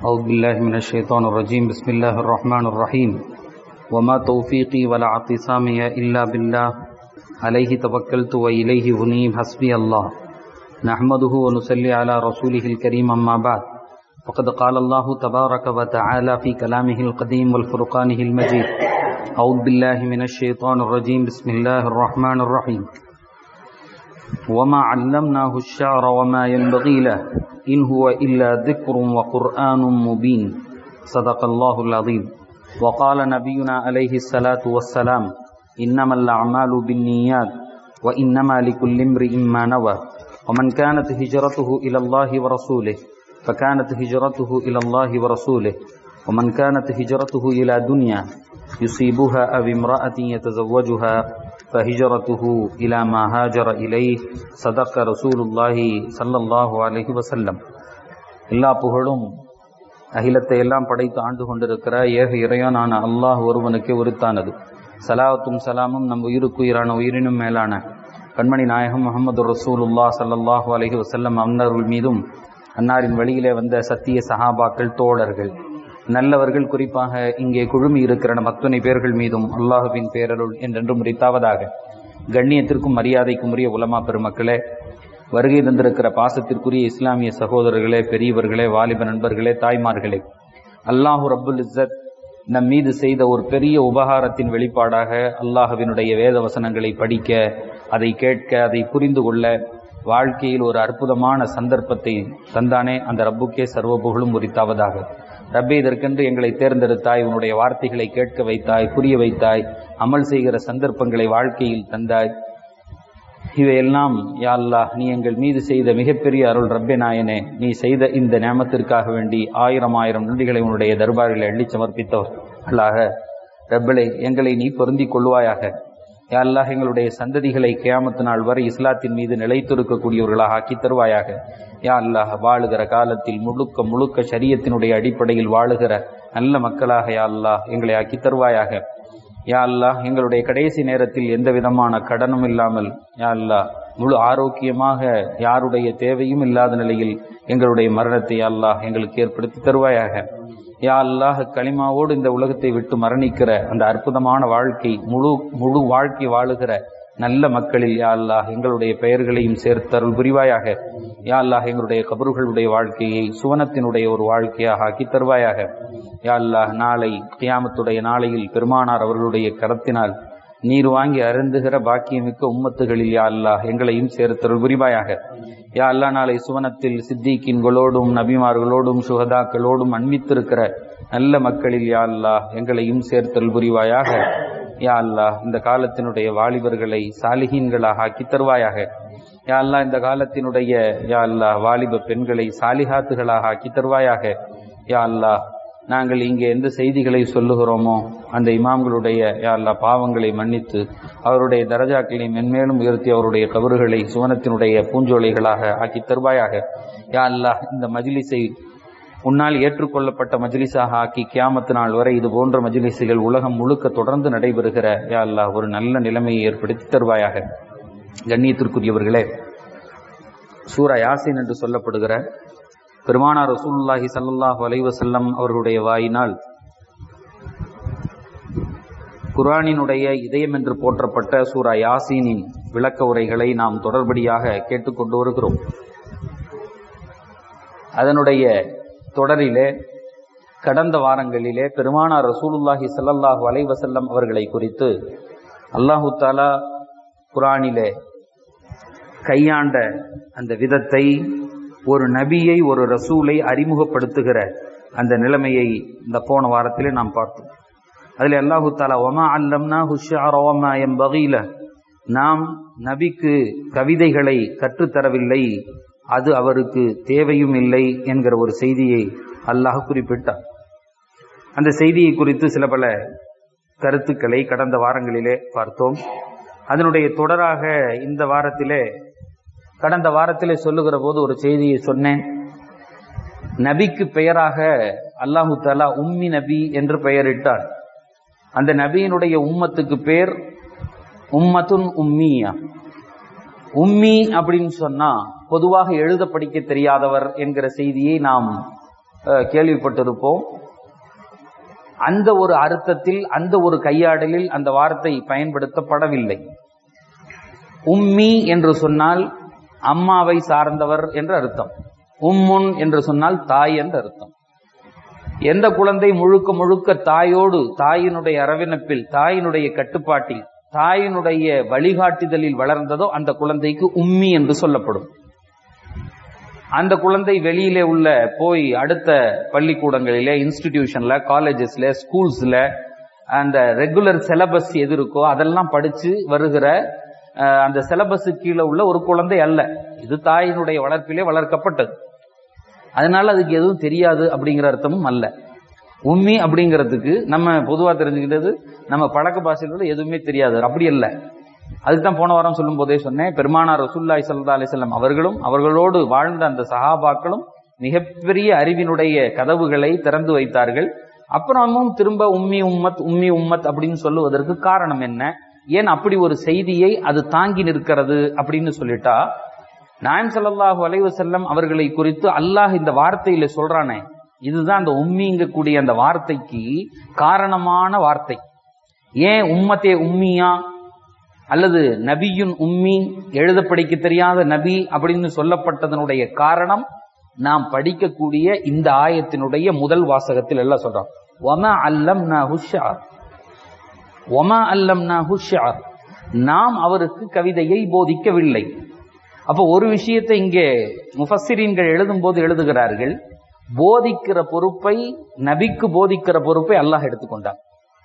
أعوذ بالله من الشيطان الرجيم بسم الله الرحمن الرحيم وما توفيقي ولا اعتصامي إلا بالله عليه توكلت وإليه أنيب حسبي الله نحمده ونصلي على رسوله الكريم أما بعد فقد قال الله تبارك وتعالى في كلامه القديم والفرقانه المجيد أعوذ بالله من الشيطان الرجيم بسم الله الرحمن الرحيم وما علمناه الشعر وما ينبغي له إن هو إلا ذكر وقرآن مبين صدق الله العظيم وقال نبينا عليه الصلاة والسلام إنما الأعمال بالنيات وإنما لكل امرئ ما نوى ومن كانت هجرته إلى الله ورسوله فكانت هجرته إلى الله ورسوله ومن كانت هجرته إلى دنيا يصيبها أو امرأة يتزوجها فهجرته إلى ما هاجر إليه صدق رسول الله صلى الله عليه وسلم எல்லா புகழும் அகிலத்தை எல்லாம் படைத்து ஆண்டு கொண்டிருக்கிற ஏக இறைவனான அல்லாஹ் ஒருவனுக்கே உரித்தானது சலாவத்தும் சலாமும் நம் உயிருக்குயிரான உயிரினும் மேலான கண்மணி நாயகம் முகமது ரசூலுல்லா சல்லல்லாஹு அலஹி வசல்லம் அன்னர்கள் மீதும் அன்னாரின் வழியிலே வந்த சத்திய சஹாபாக்கள் தோழர்கள் நல்லவர்கள் குறிப்பாக இங்கே குழுமி இருக்கிற நம் அத்துணை பேர்கள் மீதும் அல்லாஹுவின் பேரருள் என்றென்றும் முறித்தாவதாக கண்ணியத்திற்கும் மரியாதைக்கும் உரிய உலமா பெருமக்களே வருகை தந்திருக்கிற பாசத்திற்குரிய இஸ்லாமிய சகோதரர்களே பெரியவர்களே வாலிப நண்பர்களே தாய்மார்களே அல்லாஹூ ரப்புல் இஸ்ஸத் நம் மீது செய்த ஒரு பெரிய உபகாரத்தின் வெளிப்பாடாக அல்லாஹுவினுடைய வேத வசனங்களை படிக்க அதை கேட்க அதை புரிந்து கொள்ள வாழ்க்கையில் ஒரு அற்புதமான சந்தர்ப்பத்தை தந்தானே அந்த ரப்புக்கே சர்வ புகழும் உரித்தாவதாக ரப்பே இதற்கென்று எங்களை தேர்ந்தெடுத்தாய் உன்னுடைய வார்த்தைகளை கேட்க வைத்தாய் புரிய வைத்தாய் அமல் செய்கிற சந்தர்ப்பங்களை வாழ்க்கையில் தந்தாய் இவையெல்லாம் யாழ்லா நீ எங்கள் மீது செய்த மிகப்பெரிய அருள் ரப்பே நாயனே நீ செய்த இந்த நேமத்திற்காக வேண்டி ஆயிரம் ஆயிரம் நன்றிகளை உன்னுடைய தர்பாரில் எள்ளி சமர்ப்பித்தவர் அல்லாக ரப்பலை எங்களை நீ பொருந்திக் கொள்வாயாக யாழ்லாஹ் எங்களுடைய சந்ததிகளை கேமத்து நாள் வரை இஸ்லாத்தின் மீது நிலைத்திருக்கக்கூடியவர்களாக ஆக்கி தருவாயாக யா அல்லாஹ் வாழுகிற காலத்தில் முழுக்க முழுக்க சரியத்தினுடைய அடிப்படையில் வாழுகிற நல்ல மக்களாக யா அல்லாஹ் எங்களை ஆக்கி தருவாயாக யா அல்லாஹ் எங்களுடைய கடைசி நேரத்தில் எந்த விதமான கடனும் இல்லாமல் யா அல்லாஹ் முழு ஆரோக்கியமாக யாருடைய தேவையும் இல்லாத நிலையில் எங்களுடைய மரணத்தை அல்லாஹ் எங்களுக்கு ஏற்படுத்தி தருவாயாக யா அல்லாஹ் களிமாவோடு இந்த உலகத்தை விட்டு மரணிக்கிற அந்த அற்புதமான வாழ்க்கை முழு முழு வாழ்க்கை வாழுகிற நல்ல மக்களில் யா அல்லாஹ் எங்களுடைய பெயர்களையும் சேர்த்தருள் புரிவாயாக யா அல்லாஹ் எங்களுடைய கபறுகளுடைய வாழ்க்கையை சுவனத்தினுடைய ஒரு வாழ்க்கையாக ஆக்கி தருவாயாக யா அல்லாஹ் நாளை கியாமத்துடைய நாளையில் பெருமானார் அவர்களுடைய கரத்தினால் நீர் வாங்கி அருந்துகிற பாக்கியமிக்க உம்மத்துகளில் யா அல்லாஹ் எங்களையும் சேர்த்தருள் புரிவாயாக யா அல்லா நாளை சுவனத்தில் சித்திகின்களோடும் நபிமார்களோடும் சுகதாக்களோடும் அன்பித்திருக்கிற நல்ல மக்களில் யா அல்லாஹ் எங்களையும் சேர்த்தல் புரிவாயாக யா அல்லாஹ் இந்த காலத்தினுடைய வாலிபர்களை சாலிஹீன்களாக ஆக்கி தருவாயாக யா அல்லா இந்த காலத்தினுடைய யா அல்லாஹ் வாலிப பெண்களை சாலிஹாத்துகளாக ஆக்கி தருவாயாக யா அல்லாஹ் நாங்கள் இங்கே எந்த செய்திகளை சொல்லுகிறோமோ அந்த இமாம்களுடைய யா அல்லா பாவங்களை மன்னித்து அவருடைய தரஜாக்களை மென்மேலும் உயர்த்தி அவருடைய கபறுகளை சுவனத்தினுடைய பூஞ்சோலைகளாக ஆக்கி தருவாயாக யா அல்லாஹ் இந்த மஜிலிஸை உன்னால் ஏற்றுக்கொள்ளப்பட்ட மஜிலிஸாக ஆக்கி கியாமத்து நாள் வரை இது போன்ற மஜிலிசுகள் உலகம் முழுக்க தொடர்ந்து நடைபெறுகிற யா அல்லாஹ் ஒரு நல்ல நிலைமையை ஏற்படுத்தி தருவாயாக கண்ணியத்திற்குரியவர்களே சூரா யாசின் என்று சொல்லப்படுகிற பெருமானார் ரசூல்லாஹி சல்லாஹு அலைவசல்லம் அவர்களுடைய வாயினால் குரானினுடைய இதயம் என்று போற்றப்பட்ட சூரா யாசீனின் விளக்க உரைகளை நாம் தொடர்படியாக கேட்டுக்கொண்டு வருகிறோம் அதனுடைய தொடரிலே கடந்த வாரங்களிலே பெருமானார் ரசூலுல்லாஹி சல்லல்லாஹு அலைவசல்லம் அவர்களை குறித்து அல்லாஹு தாலா குரானிலே கையாண்ட அந்த விதத்தை ஒரு நபியை ஒரு ரசூலை அறிமுகப்படுத்துகிற அந்த நிலைமையை இந்த போன வாரத்திலே நாம் பார்த்தோம் அதில் அல்லாஹு தாலா ஒமா அல்லம்னா ஹுஷாரோமா எம் வகையில நாம் நபிக்கு கவிதைகளை கற்றுத்தரவில்லை அது அவருக்கு தேவையும் இல்லை என்கிற ஒரு செய்தியை அல்லாஹ் குறிப்பிட்டார் அந்த செய்தியை குறித்து சில பல கருத்துக்களை கடந்த வாரங்களிலே பார்த்தோம் அதனுடைய தொடராக இந்த வாரத்திலே கடந்த வாரத்திலே சொல்லுகிற போது ஒரு செய்தியை சொன்னேன் நபிக்கு பெயராக அல்லாஹு தாலா உம்மி நபி என்று பெயரிட்டார் அந்த நபியினுடைய உம்மத்துக்கு பேர் உம்மத்துன் உம்மியா உம்மி அப்படின்னு சொன்னா பொதுவாக எழுத படிக்க தெரியாதவர் என்கிற செய்தியை நாம் அஹ், கேள்விப்பட்டிருப்போம் அந்த ஒரு அர்த்தத்தில் அந்த ஒரு கையாடலில் அந்த வார்த்தை பயன்படுத்தப்படவில்லை உம்மி என்று சொன்னால் அம்மாவை சார்ந்தவர் என்று அர்த்தம் உம்முன் என்று சொன்னால் தாய் என்று அர்த்தம் எந்த குழந்தை முழுக்க முழுக்க தாயோடு தாயினுடைய அரவணைப்பில் தாயினுடைய கட்டுப்பாட்டில் தாயினுடைய வழிகாட்டுதலில் வளர்ந்ததோ அந்த குழந்தைக்கு உம்மி என்று சொல்லப்படும் அந்த குழந்தை வெளியிலே உள்ள போய் அடுத்த பள்ளிக்கூடங்களிலே இன்ஸ்டிடியூஷன்ல காலேஜஸ்ல ஸ்கூல்ஸ்ல அந்த ரெகுலர் சிலபஸ் எது இருக்கோ அதெல்லாம் படிச்சு வருகிற அஹ், அந்த சிலபஸ் கீழே உள்ள ஒரு குழந்தை அல்ல இது தாயினுடைய வளர்ப்பிலே வளர்க்கப்பட்டது அதனால அதுக்கு எதுவும் தெரியாது அப்படிங்கிற அர்த்தமும் அல்ல உம்மி அப்படிங்கிறதுக்கு நம்ம பொதுவா தெரிஞ்சுக்கிட்டது நம்ம பழக்க பாஷையில எதுவுமே தெரியாது அப்படி அல்ல அதுக்கு தான் போன வாரம் சொல்லும் போதே சொன்னேன் பெருமானார் ரசூல்லாய் சல்லா அலிசல்லாம் அவர்களும் அவர்களோடு வாழ்ந்த அந்த சஹாபாக்களும் மிகப்பெரிய அறிவினுடைய கதவுகளை திறந்து வைத்தார்கள் அப்புறமும் திரும்ப உம்மி உம்மத் உம்மி உம்மத் அப்படின்னு சொல்லுவதற்கு காரணம் என்ன ஏன் அப்படி ஒரு செய்தியை அது தாங்கி நிற்கிறது அப்படின்னு சொல்லிட்டா நாயம் ஸல்லல்லாஹு அலைஹி வஸல்லம் அவர்களை குறித்து அல்லாஹ் இந்த வார்த்தையில சொல்றானே இதுதான் அந்த உம்மிங்கக்கூடிய அந்த வார்த்தைக்கு காரணமான வார்த்தை ஏன் உம்மத்தே உம்மியா அல்லது நபியுன் உம்மி எழுத படிக்க தெரியாத நபி அப்படின்னு சொல்லப்பட்டதனுடைய காரணம் நாம் படிக்கக்கூடிய இந்த ஆயத்தினுடைய முதல் வாசகத்தில் எல்லாம் சொல்றோம் ஒம அல்லம் ஹுஷார் ஒம அல்லம் ஹுஷார் நாம் அவருக்கு கவிதையை போதிக்கவில்லை அப்போ ஒரு விஷயத்தை இங்கே முஃபஸ்ஸிரீன்கள் எழுதும் போது எழுதுகிறார்கள் போதிக்கிற பொறுப்பை நபிக்கு போதிக்கிற பொறுப்பை அல்லாஹ் எடுத்துக்கொண்டார்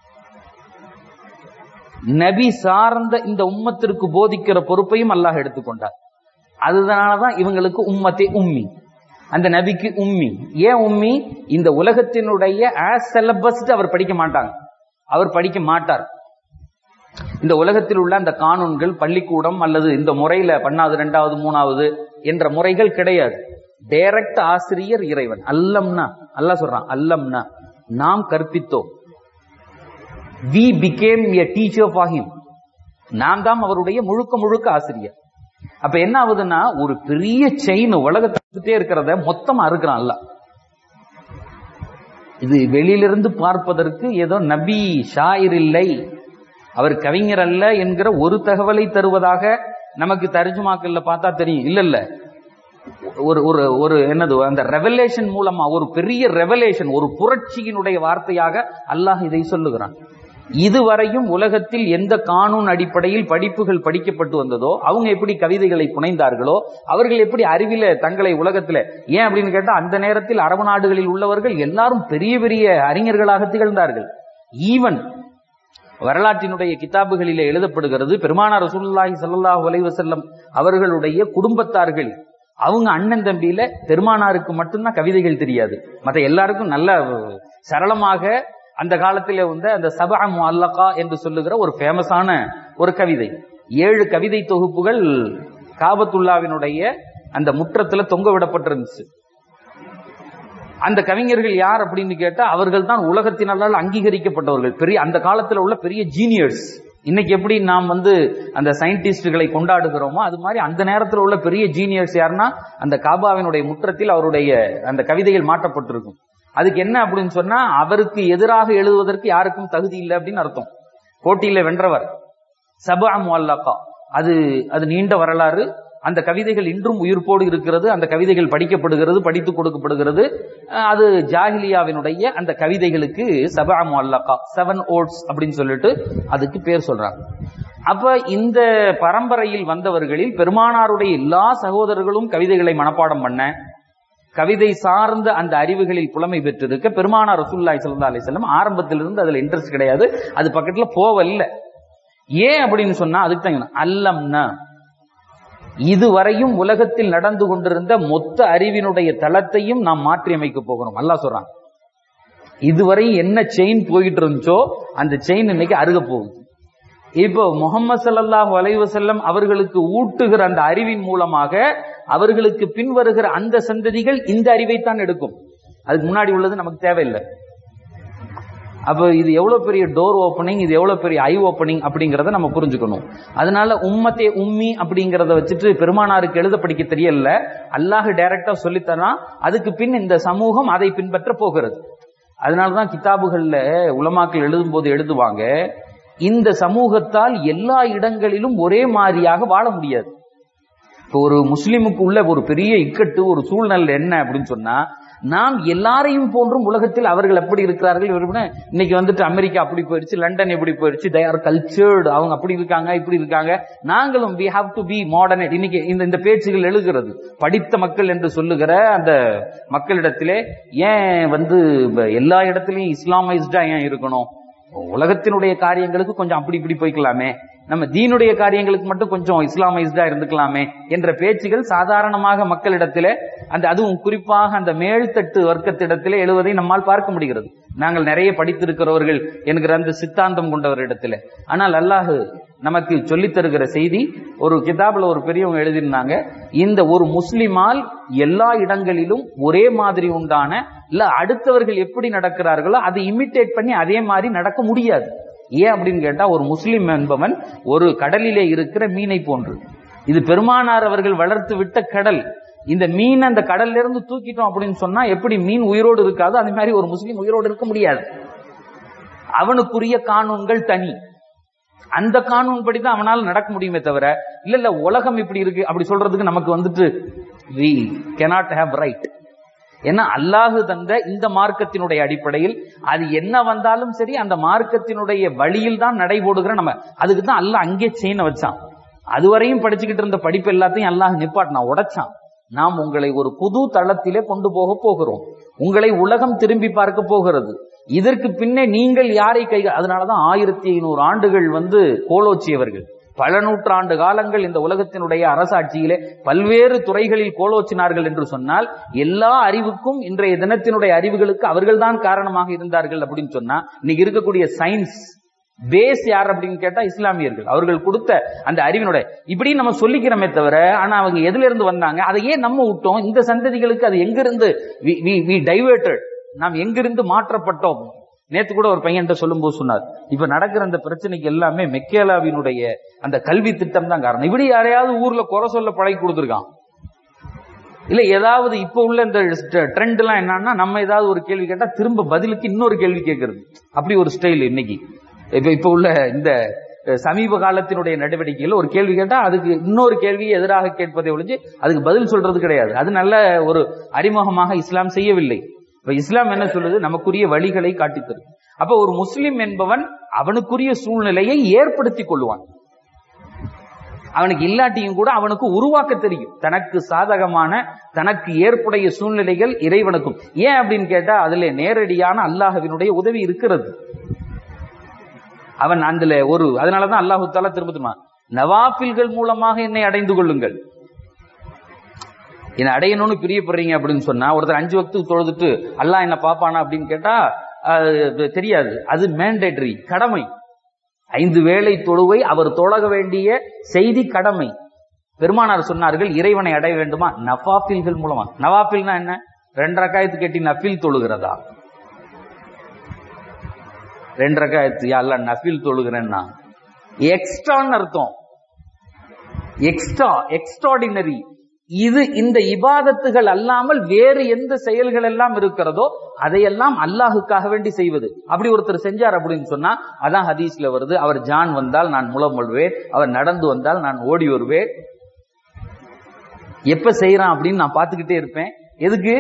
நபி சார்ந்த இந்த உம்மத்திற்கு போதிக்கிற பொறுப்பையும் அல்லாஹ் எடுத்துக்கொண்டார் அதனாலதான் இவங்களுக்கு உம்மத்தே உம்மி அந்த நபிக்கு உம்மி ஏன் உம்மி இந்த உலகத்தினுடைய ஆஸ் சிலபஸ் அவர் படிக்க மாட்டாங்க அவர் படிக்க மாட்டார் இந்த உலகத்தில் உள்ள அந்த கானூன்கள் பள்ளிக்கூடம் அல்லது இந்த முறையில பண்ணாது ரெண்டாவது மூணாவது என்ற முறைகள் கிடையாது டைரக்ட் ஆசிரியர் இறைவன் அல்லம்னா அல்லாஹ் சொல்றான் அல்லம்னா நாம் கற்பித்தோம் we became a teacher for him நாம் தான் அவருடைய முழுக்க முழுக்க ஆசிரியர் அப்ப என்ன ஆகுதுன்னா ஒரு பெரிய செயின் உலகத்துட்டே இருக்கிறத மொத்தமா அறுக்கிறான் அல்ல இது வெளியிலிருந்து பார்ப்பதற்கு ஏதோ நபி ஷாயிர் இல்லை அவர் கவிஞர் அல்ல என்கிற ஒரு தகவலை தருவதாக நமக்கு தர்ஜுமாக்கள்ல பார்த்தா தெரியும் இல்ல இல்ல ஒரு ஒரு ஒரு என்னது அந்த ரெவலேஷன் மூலமா ஒரு பெரிய ரெவலேஷன் ஒரு புரட்சியினுடைய வார்த்தையாக அல்லாஹ் இதை சொல்லுகிறான் இதுவரையும் உலகத்தில் எந்த கானூன் அடிப்படையில் படிப்புகள் படிக்கப்பட்டு வந்ததோ அவங்க எப்படி கவிதைகளை புனைந்தார்களோ அவர்கள் எப்படி அறிவில தங்களை உலகத்துல ஏன் அப்படின்னு கேட்டா அந்த நேரத்தில் அரபு நாடுகளில் உள்ளவர்கள் எல்லாரும் பெரிய பெரிய அறிஞர்களாக திகழ்ந்தார்கள் ஈவன் வரலாற்றினுடைய கிதாபுகளிலே எழுதப்படுகிறது பெருமானார் ரசூலுல்லாஹி ஸல்லல்லாஹு அலைஹி வஸல்லம் அவர்களுடைய குடும்பத்தார்கள் அவங்க அண்ணன் தம்பியில பெருமானாருக்கு மட்டும்தான் கவிதைகள் தெரியாது மற்ற எல்லாருக்கும் நல்ல சரளமாக அந்த காலத்திலே வந்த அந்த சபா முல்லகா என்று சொல்லுகிற ஒரு ஃபேமஸான ஒரு கவிதை ஏழு கவிதை தொகுப்புகள் காபத்துல்லாவினுடைய அந்த முற்றத்துல தொங்க விடப்பட்டிருந்துச்சு அந்த கவிஞர்கள் யார் அப்படின்னு கேட்டா அவர்கள் தான் உலகத்தினரால் அங்கீகரிக்கப்பட்டவர்கள் பெரிய அந்த காலத்துல உள்ள பெரிய ஜீனியர்ஸ் இன்னைக்கு எப்படி நாம் வந்து அந்த சயின்டிஸ்டுகளை கொண்டாடுகிறோமோ அது மாதிரி அந்த நேரத்தில் உள்ள பெரிய ஜீனியர்ஸ் யாருன்னா அந்த காபாவினுடைய முற்றத்தில் அவருடைய அந்த கவிதைகள் மாற்றப்பட்டிருக்கும் அதுக்கு என்ன அப்படின்னு சொன்னா அவருக்கு எதிராக எழுதுவதற்கு யாருக்கும் தகுதி இல்லை அப்படின்னு அர்த்தம் போட்டியில வென்றவர் சபா முல்லகா அது அது நீண்ட வரலாறு அந்த கவிதைகள் இன்றும் உயிர்ப்போடு இருக்கிறது அந்த கவிதைகள் படிக்கப்படுகிறது படித்துக் கொடுக்கப்படுகிறது அஹ் அது ஜாஹிலியாவினுடைய அந்த கவிதைகளுக்கு சபா முல்லகா செவன் ஓட்ஸ் அப்படின்னு சொல்லிட்டு அதுக்கு பேர் சொல்றாங்க அப்ப இந்த பரம்பரையில் வந்தவர்களில் பெருமானாருடைய எல்லா சகோதரர்களும் கவிதைகளை மனப்பாடம் பண்ண கவிதை சார்ந்த அந்த அறிவுகளில் புலமை பெற்றிருக்க பெருமானார் ரசூல்லாய் சல்லா அலிஸ்லாம் ஆரம்பத்திலிருந்து அதுல இன்ட்ரெஸ்ட் கிடையாது அது பக்கத்துல போவல்ல ஏன் அப்படின்னு சொன்னா அதுக்கு தான் அல்லம்னா இதுவரையும் உலகத்தில் நடந்து கொண்டிருந்த மொத்த அறிவினுடைய தளத்தையும் நாம் மாற்றி அமைக்க போகிறோம் அல்லா சொல்றான் இதுவரை என்ன செயின் போயிட்டு இருந்துச்சோ அந்த செயின் இன்னைக்கு அருக போகுது இப்போ முகமது சல்லாஹூ அலைவசல்லம் அவர்களுக்கு ஊட்டுகிற அந்த அறிவின் மூலமாக அவர்களுக்கு பின் வருகிற அந்த சந்ததிகள் இந்த அறிவைத்தான் எடுக்கும் அதுக்கு முன்னாடி உள்ளது நமக்கு தேவையில்லை அப்போ இது எவ்வளவு பெரிய டோர் ஓப்பனிங் இது எவ்வளவு பெரிய ஐ ஓப்பனிங் அப்படிங்கறத நம்ம புரிஞ்சுக்கணும் அதனால உம்மத்தே உம்மி அப்படிங்கறத வச்சுட்டு பெருமானாருக்கு எழுத படிக்க தெரியல அல்லாஹ் டைரக்டா சொல்லித்தரான் அதுக்கு பின் இந்த சமூகம் அதை பின்பற்ற போகிறது அதனாலதான் கிதாபுகள்ல உலமாக்கள் எழுதும் போது எழுதுவாங்க இந்த சமூகத்தால் எல்லா இடங்களிலும் ஒரே மாதிரியாக வாழ முடியாது இப்போ ஒரு முஸ்லிமுக்கு உள்ள ஒரு பெரிய இக்கட்டு ஒரு சூழ்நிலை என்ன அப்படின்னு சொன்னா நாம் எல்லாரையும் போன்றும் உலகத்தில் அவர்கள் எப்படி இருக்கிறார்கள் இவர்கள் இன்னைக்கு வந்துட்டு அமெரிக்கா அப்படி போயிடுச்சு லண்டன் எப்படி போயிடுச்சு தே ஆர் கல்ச்சர்டு அவங்க அப்படி இருக்காங்க இப்படி இருக்காங்க நாங்களும் we have to be modern இன்னைக்கு இந்த இந்த பேச்சுகள் எழுகிறது படித்த மக்கள் என்று சொல்லுகிற அந்த மக்களிடத்திலே ஏன் வந்து எல்லா இடத்துலயும் இஸ்லாமைஸ்டா ஏன் இருக்கணும் உலகத்தினுடைய காரியங்களுக்கு கொஞ்சம் அப்படி இப்படி போய்க்கலாமே நம்ம தீனுடைய காரியங்களுக்கு மட்டும் கொஞ்சம் இஸ்லாமைஸ்டா இருந்துக்கலாமே என்ற பேச்சுகள் சாதாரணமாக மக்களிடத்திலே அந்த அதுவும் குறிப்பாக அந்த மேல்தட்டு வர்க்கத்திடத்திலே எழுவதை நம்மால் பார்க்க முடிகிறது நாங்கள் நிறைய படித்திருக்கிறவர்கள் என்கிற அந்த சித்தாந்தம் கொண்டவரிடத்துல ஆனால் அல்லாஹு நமக்கு சொல்லித் தருகிற செய்தி ஒரு கிதாபில் ஒரு பெரியவங்க எழுதியிருந்தாங்க இந்த ஒரு முஸ்லிமால் எல்லா இடங்களிலும் ஒரே மாதிரி உண்டான இல்ல அடுத்தவர்கள் எப்படி நடக்கிறார்களோ அதை இமிட்டேட் பண்ணி அதே மாதிரி நடக்க முடியாது ஏன் அப்படின்னு கேட்டா ஒரு முஸ்லிம் என்பவன் ஒரு கடலிலே இருக்கிற மீனை போன்று இது பெருமானார் அவர்கள் வளர்த்து விட்ட கடல் இந்த மீன் அந்த கடல்ல இருந்து தூக்கிட்டோம் அப்படின்னு சொன்னா எப்படி மீன் உயிரோடு இருக்காதோ அந்த மாதிரி ஒரு முஸ்லீம் உயிரோடு இருக்க முடியாது அவனுக்குரிய கானூன்கள் தனி அந்த கானூன் படி தான் அவனால் நடக்க முடியுமே தவிர இல்ல இல்ல உலகம் இப்படி இருக்கு அப்படி சொல்றதுக்கு நமக்கு வந்துட்டு வி கெனாட் ஹேவ் ரைட் ஏன்னா அல்லாஹு தந்த இந்த மார்க்கத்தினுடைய அடிப்படையில் அது என்ன வந்தாலும் சரி அந்த மார்க்கத்தினுடைய வழியில் தான் நடைபோடுகிற நம்ம அதுக்கு தான் அல்லாஹ் அங்கே செயினை வச்சான் அதுவரையும் படிச்சுக்கிட்டு இருந்த படிப்பு எல்லாத்தையும் அல்லாஹ் நிப்பாட்டினான் உடைச்சான் நாம் உங்களை ஒரு புது தளத்திலே கொண்டு போக போகிறோம் உங்களை உலகம் திரும்பி பார்க்க போகிறது இதற்கு பின்னே நீங்கள் யாரை கை அதனாலதான் ஆயிரத்தி ஐநூறு ஆண்டுகள் வந்து கோலோச்சியவர்கள் பல நூற்றாண்டு காலங்கள் இந்த உலகத்தினுடைய அரசாட்சியிலே பல்வேறு துறைகளில் கோலோச்சினார்கள் என்று சொன்னால் எல்லா அறிவுக்கும் இன்றைய தினத்தினுடைய அறிவுகளுக்கு அவர்கள்தான் காரணமாக இருந்தார்கள் அப்படின்னு சொன்னா இன்னைக்கு இருக்கக்கூடிய சயின்ஸ் பேஸ் யார் அப்படின்னு கேட்டா இஸ்லாமியர்கள் அவர்கள் கொடுத்த அந்த அறிவினுடைய இப்படி நம்ம சொல்லிக்கிறோமே தவிர ஆனா அவங்க எதுல இருந்து வந்தாங்க அதை ஏன் நம்ம விட்டோம் இந்த சந்ததிகளுக்கு அது எங்கிருந்து வி டைவர்டட் நாம் எங்கிருந்து மாற்றப்பட்டோம் நேத்து கூட ஒரு பையன் சொல்லும்போது சொன்னார் இப்ப நடக்கிற அந்த பிரச்சனைக்கு எல்லாமே மெக்கேலாவினுடைய அந்த கல்வி திட்டம் தான் காரணம் இப்படி யாரையாவது ஊர்ல குறை சொல்ல பழகி கொடுத்துருக்கான் இல்ல ஏதாவது இப்ப உள்ள இந்த ட்ரெண்ட் எல்லாம் என்னன்னா நம்ம ஏதாவது ஒரு கேள்வி கேட்டா திரும்ப பதிலுக்கு இன்னொரு கேள்வி கேட்கறது அப்படி ஒரு ஸ்டைல் இன்னைக்கு இப்ப இப்ப உள்ள இந்த சமீப காலத்தினுடைய நடவடிக்கையில் ஒரு கேள்வி கேட்டா அதுக்கு இன்னொரு கேள்வியை எதிராக கேட்பதை ஒழிஞ்சு அதுக்கு பதில் சொல்றது கிடையாது அது நல்ல ஒரு அறிமுகமாக இஸ்லாம் செய்யவில்லை இப்ப இஸ்லாம் என்ன சொல்லுது நமக்குரிய வழிகளை காட்டி தரும் அப்ப ஒரு முஸ்லிம் என்பவன் அவனுக்குரிய சூழ்நிலையை ஏற்படுத்தி கொள்வான் அவனுக்கு இல்லாட்டியும் கூட அவனுக்கு உருவாக்க தெரியும் தனக்கு சாதகமான தனக்கு ஏற்புடைய சூழ்நிலைகள் இறைவனுக்கும் ஏன் அப்படின்னு கேட்டா அதுல நேரடியான அல்லாஹவினுடைய உதவி இருக்கிறது அவன் அதுல ஒரு அதனாலதான் அல்லாஹு தாலா திரும்ப திரும்ப நவாபில்கள் மூலமாக என்னை அடைந்து கொள்ளுங்கள் என்னை அடையணும்னு பிரியப்படுறீங்க அப்படின்னு சொன்னா ஒருத்தர் அஞ்சு வக்துக்கு தொழுதுட்டு அல்லாஹ் என்ன பாப்பானா அப்படின்னு கேட்டா தெரியாது அது மேண்டேட்டரி கடமை ஐந்து வேளை தொழுவை அவர் தொழக வேண்டிய செய்தி கடமை பெருமானார் சொன்னார்கள் இறைவனை அடைய வேண்டுமா நவாபில்கள் மூலமா நவாபில்னா என்ன ரெண்டு ரக்காயத்து கேட்டி நஃபில் தொழுகிறதா ரெண்டு ரக்காயத்து அல்ல நஃபில் தொழுகிறேன்னா எக்ஸ்ட்ரான்னு அர்த்தம் எக்ஸ்ட்ரா எக்ஸ்ட்ராடினரி இது இந்த இபாதத்துகள் அல்லாமல் வேறு எந்த செயல்கள் எல்லாம் இருக்கிறதோ அதையெல்லாம் அல்லாஹுக்காக வேண்டி செய்வது அப்படி ஒருத்தர் செஞ்சார் அப்படின்னு சொன்னா அதான் ஹதீஸ்ல வருது அவர் ஜான் வந்தால் நான் முளம் கொள்வேன் அவர் நடந்து வந்தால் நான் ஓடி வருவேன் எப்ப செய்யறான் அப்படின்னு நான் பார்த்துக்கிட்டே இருப்பேன் எதுக்கு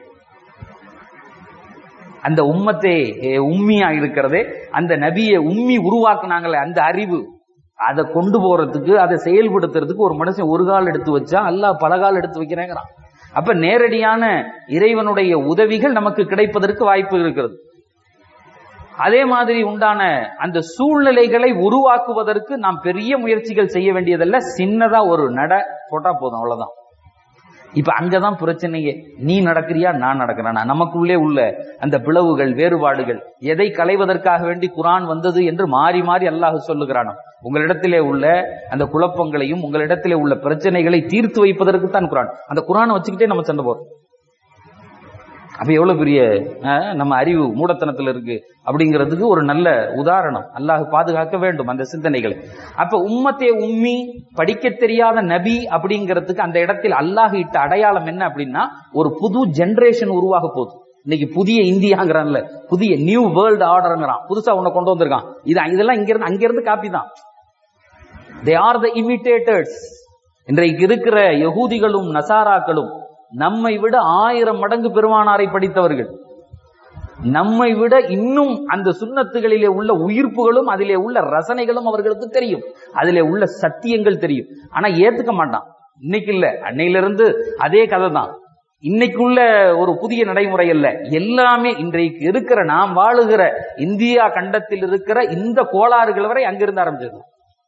அந்த உம்மத்தை உம்மியா இருக்கிறதே அந்த நபியை உம்மி உருவாக்குனாங்களே அந்த அறிவு அதை கொண்டு போறதுக்கு அதை செயல்படுத்துறதுக்கு ஒரு மனுஷன் ஒரு கால் எடுத்து வச்சா அல்லாஹ் பல கால் எடுத்து வைக்கிறேங்கிறான் அப்ப நேரடியான இறைவனுடைய உதவிகள் நமக்கு கிடைப்பதற்கு வாய்ப்பு இருக்கிறது அதே மாதிரி உண்டான அந்த சூழ்நிலைகளை உருவாக்குவதற்கு நாம் பெரிய முயற்சிகள் செய்ய வேண்டியதல்ல சின்னதா ஒரு நட போட்டா போதும் அவ்வளவுதான் இப்ப அங்கதான் பிரச்சனையே நீ நடக்கிறியா நான் நடக்கிறேனா நமக்குள்ளே உள்ள அந்த பிளவுகள் வேறுபாடுகள் எதை களைவதற்காக வேண்டி குரான் வந்தது என்று மாறி மாறி அல்லாஹ் சொல்லுகிறானோ உங்களிடத்திலே உள்ள அந்த குழப்பங்களையும் உங்களிடத்திலே உள்ள பிரச்சனைகளை தீர்த்து வைப்பதற்கு தான் குரான் அந்த குரானை வச்சுக்கிட்டே நம்ம சண்டை போறோம் அப்ப எவ்வளவு பெரிய அஹ், நம்ம அறிவு மூடத்தனத்துல இருக்கு அப்படிங்கிறதுக்கு ஒரு நல்ல உதாரணம் அல்லாஹ் பாதுகாக்க வேண்டும் அந்த சிந்தனைகளை அப்ப உம்மத்தே உம்மி படிக்க தெரியாத நபி அப்படிங்கிறதுக்கு அந்த இடத்தில் அல்லாஹ் இட்ட அடையாளம் என்ன அப்படின்னா ஒரு புது ஜெனரேஷன் உருவாக போகுது இன்னைக்கு புதிய இந்தியாங்கிறான்ல புதிய நியூ வேர்ல்டு ஆர்டர்ங்கிறான் புதுசா உன்னை கொண்டு வந்திருக்கான் இது இதெல்லாம் இங்க இருந்து அங்கிருந்து காப்பி தான் தே ஆர் த இமிட்டேட்டர்ஸ் இன்றைக்கு இருக்கிற யகூதிகளும் நசாராக்களும் நம்மை விட ஆயிரம் மடங்கு பெருமானாரை படித்தவர்கள் நம்மை விட இன்னும் அந்த சுண்ணத்துகளிலே உள்ள உயிர்ப்புகளும் அதிலே உள்ள ரசனைகளும் அவர்களுக்கு தெரியும் அதிலே உள்ள சத்தியங்கள் தெரியும் ஆனா ஏத்துக்க மாட்டான் இன்னைக்கு இல்ல அன்னையிலிருந்து அதே கதை தான் இன்னைக்குள்ள ஒரு புதிய நடைமுறை அல்ல எல்லாமே இன்றைக்கு இருக்கிற நாம் வாழுகிற இந்தியா கண்டத்தில் இருக்கிற இந்த கோளாறுகள் வரை அங்கிருந்து ஆரம்பிச்சது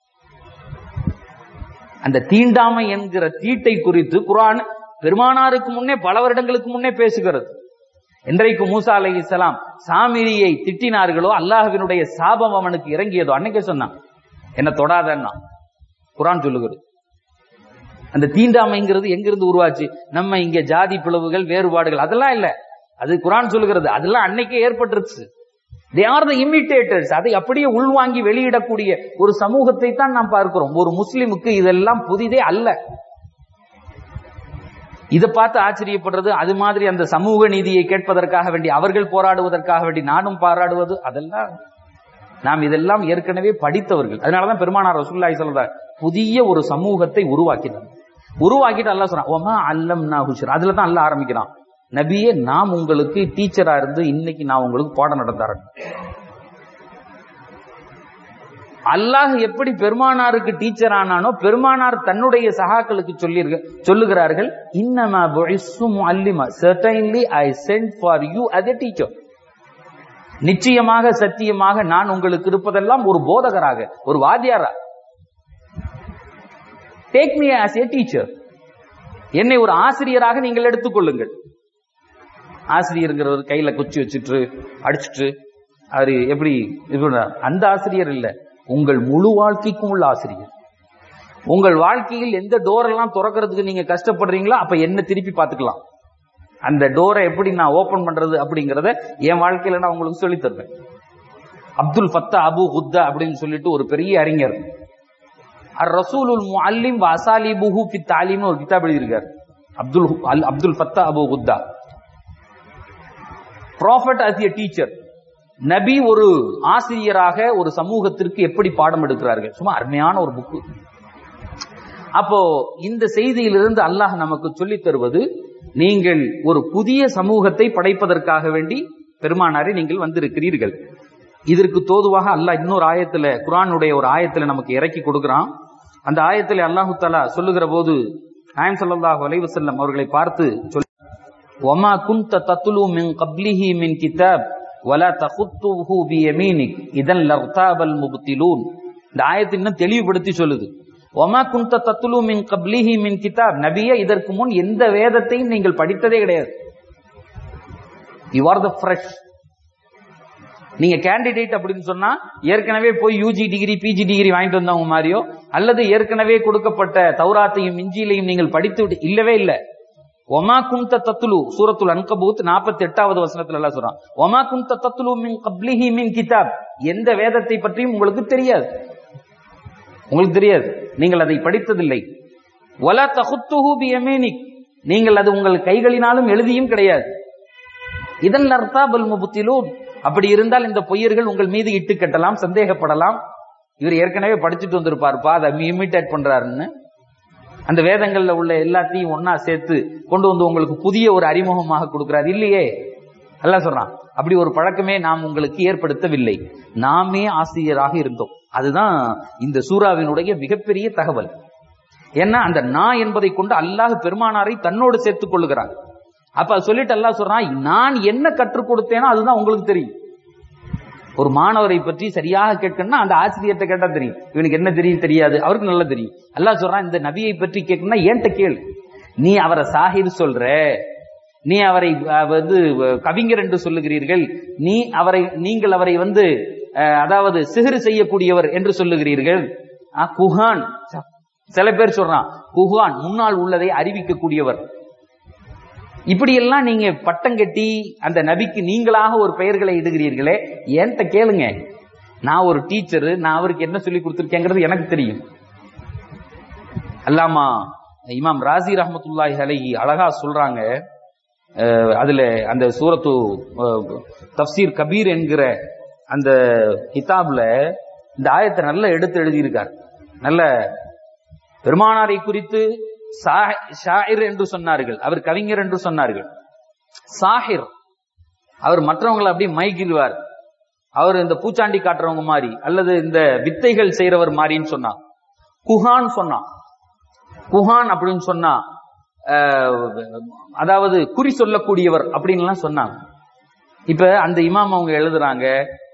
அந்த தீண்டாமை என்கிற தீட்டை குறித்து குரான் பெருமானாருக்கு முன்னே பல வருடங்களுக்கு முன்னே பேசுகிறது இன்றைக்கு மூசா அலை இஸ்லாம் சாமிரியை திட்டினார்களோ அல்லாஹ்வினுடைய சாபம் அவனுக்கு இறங்கியதோ அன்னைக்கே சொன்னான் என்ன தொடாதன்னா குரான் சொல்லுகிறது அந்த தீண்டாமைங்கிறது எங்கிருந்து உருவாச்சு நம்ம இங்க ஜாதி பிளவுகள் வேறுபாடுகள் அதெல்லாம் இல்ல அது குரான் சொல்லுகிறது அதெல்லாம் அன்னைக்கே ஏற்பட்டுருச்சு தே ஆர் த இமிட்டேட்டர்ஸ் அதை அப்படியே உள்வாங்கி வெளியிடக்கூடிய ஒரு சமூகத்தை தான் நாம் பார்க்கிறோம் ஒரு முஸ்லிமுக்கு இதெல்லாம் புதிதே அல்ல இதை பார்த்து ஆச்சரியப்படுறது அது மாதிரி அந்த சமூக நீதியை கேட்பதற்காக வேண்டி அவர்கள் போராடுவதற்காக வேண்டி நானும் பாராடுவது அதெல்லாம் நாம் இதெல்லாம் ஏற்கனவே படித்தவர்கள் அதனாலதான் பெருமானார் ரசூல்லாய் சொல்றார் புதிய ஒரு சமூகத்தை உருவாக்கினார் உருவாக்கிட்டு அல்லாஹ் சொல்றான் ஒமா அல்லம் நாகுஷர் அதுல தான் அல்லாஹ் ஆரம்பிக்கிறான் நபியே நாம் உங்களுக்கு டீச்சரா இருந்து இன்னைக்கு நான் உங்களுக்கு பாடம் நடத்தாரன் அல்லாஹ் எப்படி பெருமானாருக்கு டீச்சர் ஆனானோ பெருமானார் தன்னுடைய சகாக்களுக்கு சொல்லி சொல்லுகிறார்கள் இன்னமா புஇஸ்ஸு முஅல்லிமா certainly I sent for you as a teacher நிச்சயமாக சத்தியமாக நான் உங்களுக்கு இருப்பதெல்லாம் ஒரு போதகராக ஒரு வாத்தியாரா take me as a teacher என்னை ஒரு ஆசிரியராக நீங்கள் எடுத்துக்கொள்ளுங்கள் ஆசிரியருங்கிறவர் கையில குச்சி வச்சுட்டு அடிச்சுட்டு அவரு எப்படி இது பண்றார்? அந்த ஆசிரியர் இல்ல உங்கள் முழு வாழ்க்கைக்கும் உள்ள ஆசிரியர் உங்கள் வாழ்க்கையில் எந்த டோர் எல்லாம் திறக்கிறதுக்கு நீங்க கஷ்டப்படுறீங்களோ அப்ப என்ன திருப்பி பார்த்துக்கலாம் அந்த டோரை எப்படி நான் ஓபன் பண்றது அப்படிங்கறத என் வாழ்க்கையில நான் உங்களுக்கு சொல்லி தருவேன் அப்துல் ஃபத்தா அபு குத்தா அப்படின்னு சொல்லிட்டு ஒரு பெரிய அறிஞர் அர் ரசூலுல் முஅல்லிம் வ அசாலிபுஹு ஃபி தாலீம்னு ஒரு கிதாப் எழுதியிருக்கார் Abdul al Abdul Fattah Abu Ghuddah prophet as a teacher நபி ஒரு ஆசிரியராக ஒரு சமூகத்திற்கு எப்படி பாடம் எடுக்கிறார்கள் சும்மா அருமையான ஒரு புக்கு அப்போ இந்த செய்தியிலிருந்து அல்லாஹ் நமக்கு சொல்லித் தருவது நீங்கள் ஒரு புதிய சமூகத்தை படைப்பதற்காக வேண்டி பெருமானாரை நீங்கள் வந்திருக்கிறீர்கள் இதற்கு தோதுவாக அல்லாஹ் இன்னொரு ஆயத்துல குரானுடைய ஒரு ஆயத்துல நமக்கு இறக்கி கொடுக்கிறான் அந்த ஆயத்துல அல்லாஹு தஆலா சொல்லுகிற போது நாயம் ஸல்லல்லாஹு அலைஹி வஸல்லம் அவர்களை பார்த்து சொல் وما كنت تتلو من قبله من كتاب ولا تخطه بيمينك اذا لارتاب المبطلون இந்த ஆயத்தை இன்னும் தெளிவுபடுத்தி சொல்லுது ஒமா குந்த தத்துலு மின் கப்லிஹி மின் கிதாப் நபியே இதற்கு முன் எந்த வேதத்தையும் நீங்கள் படித்ததே கிடையாது யூ ஆர் த ஃப்ரெஷ் நீங்க கேண்டிடேட் அப்படின்னு சொன்னா ஏற்கனவே போய் யூஜி டிகிரி பிஜி டிகிரி வாங்கிட்டு வந்தவங்க மாதிரியோ அல்லது ஏற்கனவே கொடுக்கப்பட்ட தௌராத்தையும் இஞ்சிலையும் நீங்கள் படித்து விட்டு இல்லவே இல்லை ஒமா குந்த தத்துலு சூரத்துல் அன்கபூத் நாற்பத்தி எட்டாவது வசனத்துல எல்லாம் சொல்றான் ஒமா குந்த தத்துலு மின் கப்லிஹி மின் கிதாப் எந்த வேதத்தை பற்றியும் உங்களுக்கு தெரியாது உங்களுக்கு தெரியாது நீங்கள் அதை படித்ததில்லை வலா தகுத்துஹு பியமீனிக் நீங்கள் அது உங்கள் கைகளினாலும் எழுதியும் கிடையாது இதன் அர்த்தாபல் முபுத்திலூன் அப்படி இருந்தால் இந்த பொய்யர்கள் உங்கள் மீது இட்டு கட்டலாம் சந்தேகப்படலாம் இவர் ஏற்கனவே படிச்சுட்டு வந்திருப்பாருப்பா அதை இமிட்டேட் பண்றாருன்னு அந்த வேதங்கள்ல உள்ள எல்லாத்தையும் ஒன்னா சேர்த்து கொண்டு வந்து உங்களுக்கு புதிய ஒரு அறிமுகமாக கொடுக்கிறார் இல்லையே எல்லாம் சொல்றான் அப்படி ஒரு பழக்கமே நாம் உங்களுக்கு ஏற்படுத்தவில்லை நாமே ஆசிரியராக இருந்தோம் அதுதான் இந்த சூறாவினுடைய மிகப்பெரிய தகவல் ஏன்னா அந்த நான் என்பதை கொண்டு அல்லாஹ் பெருமானாரை தன்னோடு சேர்த்துக் கொள்ளுகிறான் அப்ப அது சொல்லிட்டு அல்லாஹ் சொல்றான் நான் என்ன கற்றுக் கொடுத்தேனோ அதுதான் உங்களுக்கு தெரியும் ஒரு மாணவரை பற்றி சரியாக கேட்கணும்னா அந்த ஆசிரியர்கிட்ட கேட்டா தெரியும் இவனுக்கு என்ன தெரியும் தெரியாது அவருக்கு நல்லா தெரியும் அல்லாஹ் சொல்றான் இந்த நபியை பற்றி கேட்கணும்னா ஏன்ட்ட கேளு நீ அவரை சாஹிர் சொல்ற நீ அவரை அஹ், வந்து அஹ், கவிஞர் என்று சொல்லுகிறீர்கள் நீ அவரை நீங்கள் அவரை வந்து அஹ், அதாவது சிகிறு செய்யக்கூடியவர் என்று சொல்லுகிறீர்கள் அஹ், குஹான் ச- சில பேர் சொல்றான் குஹான் முன்னால் உள்ளதை அறிவிக்கக்கூடியவர் இப்படியெல்லாம் நீங்க பட்டம் கட்டி அந்த நபிக்கு நீங்களாக ஒரு பெயர்களை இடுகிறீர்களே என்கிட்ட கேளுங்க நான் ஒரு டீச்சரு நான் அவருக்கு என்ன சொல்லி கொடுத்துருக்கேங்கிறது எனக்கு தெரியும் அல்லாமா இமாம் ராசி ரஹமத்துல்லாஹி அலைஹி அழகா சொல்றாங்க அஹ், அதுல அந்த சூரத்து அஹ், தப்சீர் கபீர் என்கிற அந்த கிதாப்ல இந்த ஆயத்தை நல்லா எடுத்து எழுதியிருக்கார் நல்ல பெருமானாரை குறித்து சா- ஷாயிர் என்று சொன்னார்கள் அவர் கவிஞர் என்று சொன்னார்கள் சாஹிர் அவர் மற்றவங்களை அப்படியே மைகிடுவார் அவர் இந்த பூச்சாண்டி காட்டுறவங்க மாதிரி அல்லது இந்த வித்தைகள் செய்யறவர் மாதிரின்னு சொன்னான் குஹான் சொன்னான் குஹான் அப்படின்னு சொன்னா அஹ், அதாவது குறி சொல்லக்கூடியவர் அப்படின்லாம் சொன்னாங்க இப்ப அந்த இமாம் அவங்க எழுதுறாங்க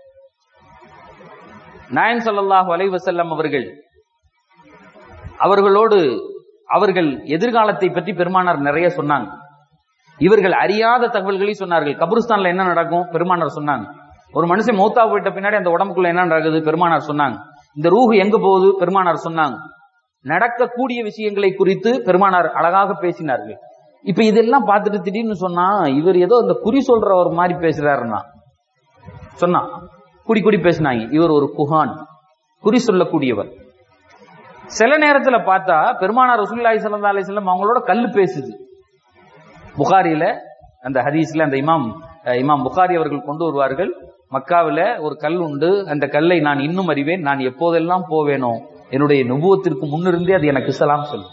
நாயன் ஸல்லல்லாஹு அலைஹி வஸல்லம் அவர்கள் அவர்களோடு அவர்கள் எதிர்காலத்தை பற்றி பெருமானார் நிறைய சொன்னாங்க இவர்கள் அறியாத தகவல்களை சொன்னார்கள் கபருஸ்தான்ல என்ன நடக்கும் பெருமானார் சொன்னாங்க ஒரு மனுஷன் மௌத்தா போயிட்ட பின்னாடி அந்த உடம்புக்குள்ள என்ன நடக்குது பெருமானார் சொன்னாங்க இந்த ரூஹு எங்க போகுது பெருமானார் சொன்னாங்க நடக்கக்கூடிய விஷயங்களை குறித்து பெருமானார் அழகாக பேசினார்கள் இப்ப இதெல்லாம் பார்த்துட்டு திடீர்னு சொன்னா இவர் ஏதோ இந்த குறி சொல்ற ஒரு மாதிரி பேசுறாருன்னா சொன்னான் குடி குடி பேசினாங்க இவர் ஒரு குஹான் குறி சொல்லக்கூடியவர் சில நேரத்துல பார்த்தா பெருமானார் ரசூலுல்லாஹி ஸல்லல்லாஹு அலைஹி வஸல்லம் அவங்களோட கல்லு பேசுது புகாரில அந்த ஹதீஸ்ல அந்த இமாம் அஹ், இமாம் புகாரி அவர்கள் கொண்டு வருவார்கள் மக்காவில ஒரு கல் உண்டு அந்த கல்லை நான் இன்னும் அறிவேன் நான் எப்போதெல்லாம் போவேனோ என்னுடைய நுபுவத்திற்கு முன்னிருந்தே அது எனக்கு சலாம் சொல்லும்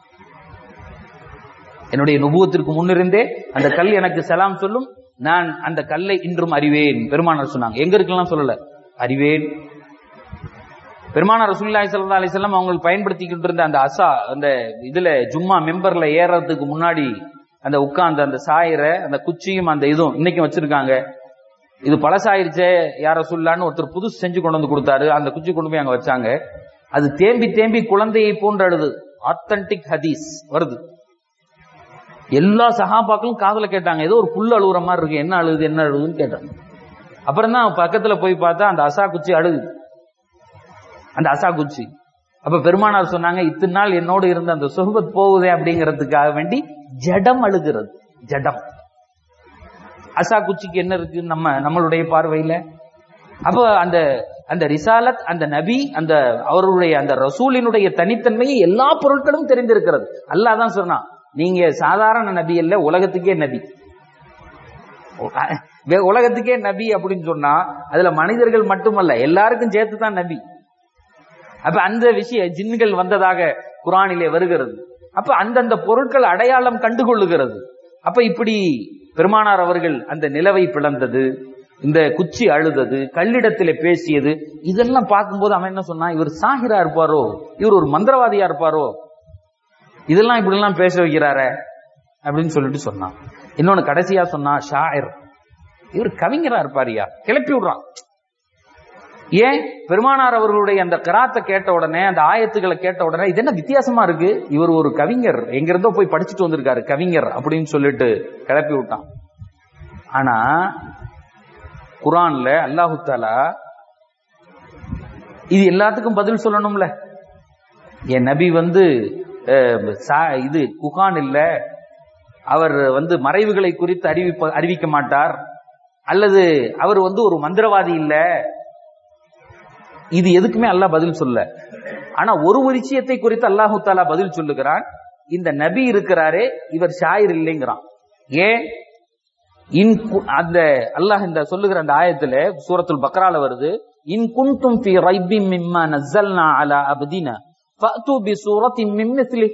என்னுடைய நுபுவத்திற்கு முன்னிருந்தே அந்த கல் எனக்கு சலாம் சொல்லும் நான் அந்த கல்லை இன்றும் அறிவேன் பெருமானார் சொன்னாங்க எங்க இருக்கலாம் சொல்லல அறிவேன் பெருமானார் ரசூலுல்லாஹி ஸல்லல்லாஹு அலைஹி வஸல்லம் அவங்க பயன்படுத்திக்கிட்டு இருந்த அந்த அசா அந்த இதுல ஜும்மா மெம்பர்ல ஏறறதுக்கு முன்னாடி அந்த உட்கார்ந்து அந்த சாயிர அந்த குச்சியும் அந்த இதுவும் இன்னைக்கும் வச்சிருக்காங்க இது பழசாயிருச்சே யார சொல்லான்னு ஒருத்தர் புதுசு செஞ்சு கொண்டு வந்து கொடுத்தாரு அந்த குச்சி கொண்டு போய் அங்க வச்சாங்க அது தேம்பி தேம்பி குழந்தையை போன்று அழுது ஆத்தன்டிக் ஹதீஸ் வருது எல்லா சகாபாக்களும் காதுல கேட்டாங்க ஏதோ ஒரு புல் அழுகுற மாதிரி இருக்கு என்ன அழுகுது என்ன அழுகுதுன்னு கேட்டாங்க அப்புறம் தான் பக்கத்துல போய் பார்த்தா அந்த அசா குச்சி அழுகுது அந்த அசா குச்சி அப்ப பெருமானார் சொன்னாங்க இத்தனை நாள் என்னோடு இருந்த அந்த சொஹபத் போகுதே அப்படிங்கிறதுக்காக வேண்டி ஜடம் அழுகிறது ஜடம் அசா குச்சிக்கு என்ன இருக்கு நம்ம நம்மளுடைய பார்வையில அப்ப அந்த அந்த ரிசாலத் அந்த நபி அந்த அவருடைய அந்த ரசூலினுடைய தனித்தன்மையை எல்லா பொருட்களும் தெரிந்திருக்கிறது அல்லாஹ் தான் சொன்னான் நீங்க சாதாரண நபி அல்ல உலகத்துக்கே நபி வே- உலகத்துக்கே நபி அப்படின்னு சொன்னா அதுல மனிதர்கள் மட்டுமல்ல எல்லாருக்கும் சேர்த்து தான் நபி அப்ப அந்த விஷய ஜின்கள் வந்ததாக குரானிலே வருகிறது அப்ப அந்தந்த பொருட்கள் அடையாளம் கண்டுகொள்ளுகிறது அப்ப இப்படி பெருமானார் அவர்கள் அந்த நிலவை பிளந்தது இந்த குச்சி அழுதது கல்லிடத்திலே பேசியது இதெல்லாம் பார்க்கும்போது அவன் என்ன சொன்னான் இவர் சாகிரா இருப்பாரோ இவர் ஒரு மந்திரவாதியா இருப்பாரோ இதெல்லாம் இப்படி எல்லாம் பேச வைக்கிறாரே அப்படின்னு சொல்லிட்டு சொன்னான் இன்னொன்னு கடைசியா சொன்னா ஷாயர் இவர் கவிஞரா இருப்பாரியா கிளப்பி விடுறான் ஏன் பெருமானார் அவர்களுடைய அந்த கராத்தை கேட்ட உடனே அந்த ஆயத்துக்களை கேட்ட உடனே இது என்ன வித்தியாசமா இருக்கு இவர் ஒரு கவிஞர் எங்கிருந்தோ போய் படிச்சுட்டு வந்திருக்காரு கவிஞர் அப்படின்னு சொல்லிட்டு கிளப்பி விட்டான் ஆனா குரான்ல அல்லாஹு தாலா இது எல்லாத்துக்கும் பதில் சொல்லணும்ல என் நபி வந்து அஹ், சா- இது குகான் இல்ல அவர் வந்து மறைவுகளை குறித்து அறிவிப்ப அறிவிக்க மாட்டார் அல்லது அவர் வந்து ஒரு மந்திரவாதி இல்ல இது எதுக்குமே அல்லாஹ் பதில் சொல்ல ஆனா ஒரு ஒரு விஷயத்தை குறித்து அல்லாஹு தாலா பதில் சொல்லுகிறான் இந்த நபி இருக்கிறாரே இவர் ஷாயிர் இல்லைங்கிறான் ஏன் இன் கு- அந்த அல்லாஹ் இந்த சொல்லுகிற அந்த ஆயத்துல சூரத்துல் பக்ரால வருது இன் குன்தும் ஃபி ரைபின் மிம்மா நஸ்ஸல்னா அலா அப்தினா ஃபஅது பி சூரத்தின் மின் மிஸ்லி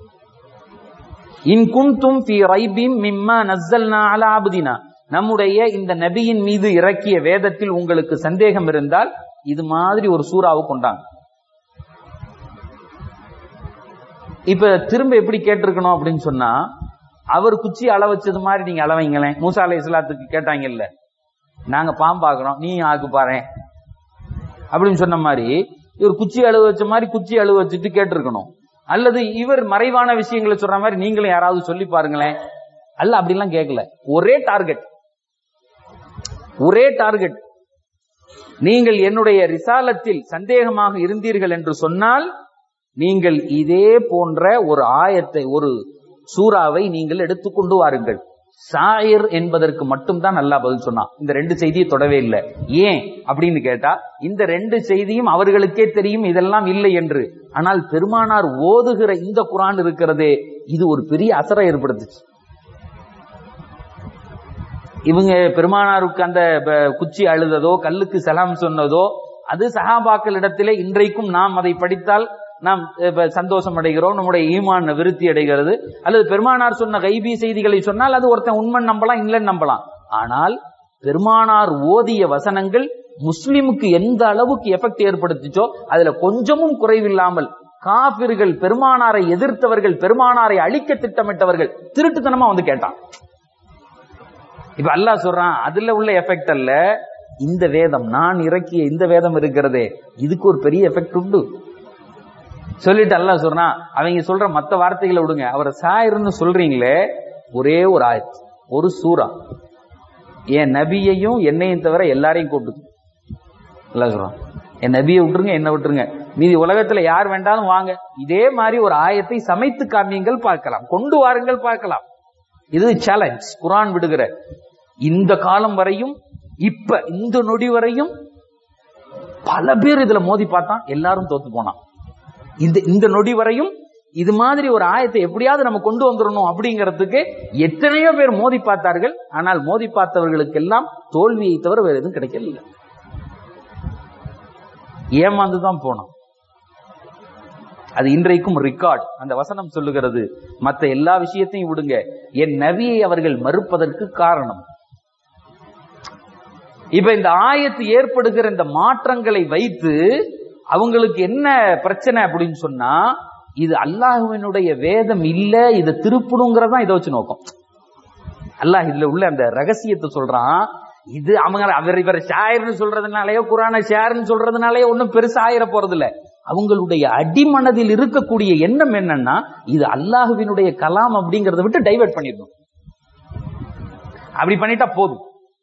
இன் குன்தும் ஃபி ரைபின் மிம்மா நஸ்ஸல்னா அலா அப்தினா நம்முடைய இந்த நபியின் மீது இறக்கிய வேதத்தில் உங்களுக்கு சந்தேகம் இருந்தால் இது மாதிரி ஒரு சூறாவை கொண்டாங்க இப்ப திரும்ப எப்படி கேட்டிருக்கணும் அப்படின்னு சொன்னா அவர் குச்சி அள வச்சது மாதிரி நீங்க அளவைங்களேன் மூசா அலை இஸ்லாத்துக்கு கேட்டாங்கல்ல நாங்க பாம்பாக்குறோம் நீ ஆக்கு பாரு அப்படின்னு சொன்ன மாதிரி இவர் குச்சி அழுவ வச்ச மாதிரி குச்சி அழுவ வச்சுட்டு கேட்டிருக்கணும் அல்லது இவர் மறைவான விஷயங்களை சொல்ற மாதிரி நீங்களும் யாராவது சொல்லி பாருங்களேன் அல்ல அப்படிலாம் கேட்கல ஒரே டார்கெட் ஒரே டார்கெட் நீங்கள் என்னுடைய ரிசாலத்தில் சந்தேகமாக இருந்தீர்கள் என்று சொன்னால் நீங்கள் இதே போன்ற ஒரு ஆயத்தை ஒரு சூறாவை நீங்கள் எடுத்துக்கொண்டு வாருங்கள் சாயிர் என்பதற்கு மட்டும்தான் நல்லா பதில் சொன்னான் இந்த ரெண்டு செய்தியை தொடவே இல்லை ஏன் அப்படின்னு கேட்டா இந்த ரெண்டு செய்தியும் அவர்களுக்கே தெரியும் இதெல்லாம் இல்லை என்று ஆனால் பெருமானார் ஓதுகிற இந்த குரான் இருக்கிறதே இது ஒரு பெரிய அசரை ஏற்படுத்துச்சு இவங்க பெருமானாருக்கு அந்த ப- குச்சி அழுததோ கல்லுக்கு சலாம் சொன்னதோ அது சஹாபாக்கள் இடத்திலே இன்றைக்கும் நாம் அதை படித்தால் நாம் இப்ப சந்தோஷம் அடைகிறோம் நம்முடைய ஈமான் விருத்தி அடைகிறது அல்லது பெருமானார் சொன்ன கைபி செய்திகளை சொன்னால் அது ஒருத்தன் உண்மை நம்பலாம் இல்லைன்னு நம்பலாம் ஆனால் பெருமானார் ஓதிய வசனங்கள் முஸ்லிமுக்கு எந்த அளவுக்கு எஃபெக்ட் ஏற்படுத்துச்சோ அதுல கொஞ்சமும் குறைவில்லாமல் காபிர்கள் பெருமானாரை எதிர்த்தவர்கள் பெருமானாரை அழிக்க திட்டமிட்டவர்கள் திருட்டுத்தனமா வந்து கேட்டான் இப்ப அல்லாஹ் சொல்றான் அதுல உள்ள எஃபெக்ட் அல்ல இந்த வேதம் நான் இறக்கிய இந்த வேதம் இருக்கிறதே இதுக்கு ஒரு பெரிய எஃபெக்ட் உண்டு சொல்லிட்டு அல்லாஹ் சொல்றான் அவங்க சொல்ற மத்த வார்த்தைகளை விடுங்க அவரை சாயிருன்னு சொல்றீங்களே ஒரே ஒரு ஆயத் ஒரு சூரா என் நபியையும் என்னையும் தவிர எல்லாரையும் கூப்பிடுது அல்லாஹ் சொல்றான் என் நபியை விட்டுருங்க என்ன விட்டுருங்க மீதி உலகத்துல யார் வேண்டாலும் வாங்க இதே மாதிரி ஒரு ஆயத்தை சமைத்து காமியங்கள் பார்க்கலாம் கொண்டு வாருங்கள் பார்க்கலாம் இது சேலஞ்ச் குரான் விடுகிற இந்த காலம் வரையும் இப்ப இந்த நொடி வரையும் பல பேர் இதுல மோதி பார்த்தான் எல்லாரும் தோத்து போனான் இந்த இந்த நொடி வரையும் இது மாதிரி ஒரு ஆயத்தை எப்படியாவது நம்ம கொண்டு வந்துடணும் அப்படிங்கிறதுக்கு எத்தனையோ பேர் மோதி பார்த்தார்கள் ஆனால் மோதி பார்த்தவர்களுக்கெல்லாம் தோல்வியை தவிர வேற எதுவும் கிடைக்கல ஏமாந்து தான் போனோம் அது இன்றைக்கும் ரெக்கார்ட் அந்த வசனம் சொல்லுகிறது மத்த எல்லா விஷயத்தையும் விடுங்க என் நபியை அவர்கள் மறுப்பதற்கு காரணம் இப்ப இந்த ஆயத்து ஏற்படுகிற இந்த மாற்றங்களை வைத்து அவங்களுக்கு என்ன பிரச்சனை அப்படின்னு சொன்னா இது அல்லாஹுவினுடைய வேதம் இல்ல இதை திருப்பணுங்கிறதான் இதை வச்சு நோக்கம் அல்லாஹ் இதுல உள்ள அந்த ரகசியத்தை சொல்றான் இது அவங்க அவர் இவர் ஷாயர்னு சொல்றதுனாலயோ குரான ஷேர்னு சொல்றதுனாலயோ ஒன்றும் பெருசா ஆயிர போறது இல்ல அவங்களுடைய அடிமனதில் இருக்கக்கூடிய எண்ணம் என்னன்னா இது அல்லாஹுவினுடைய கலாம் அப்படிங்கறத விட்டு டைவர்ட் பண்ணிடணும் அப்படி பண்ணிட்டா போதும்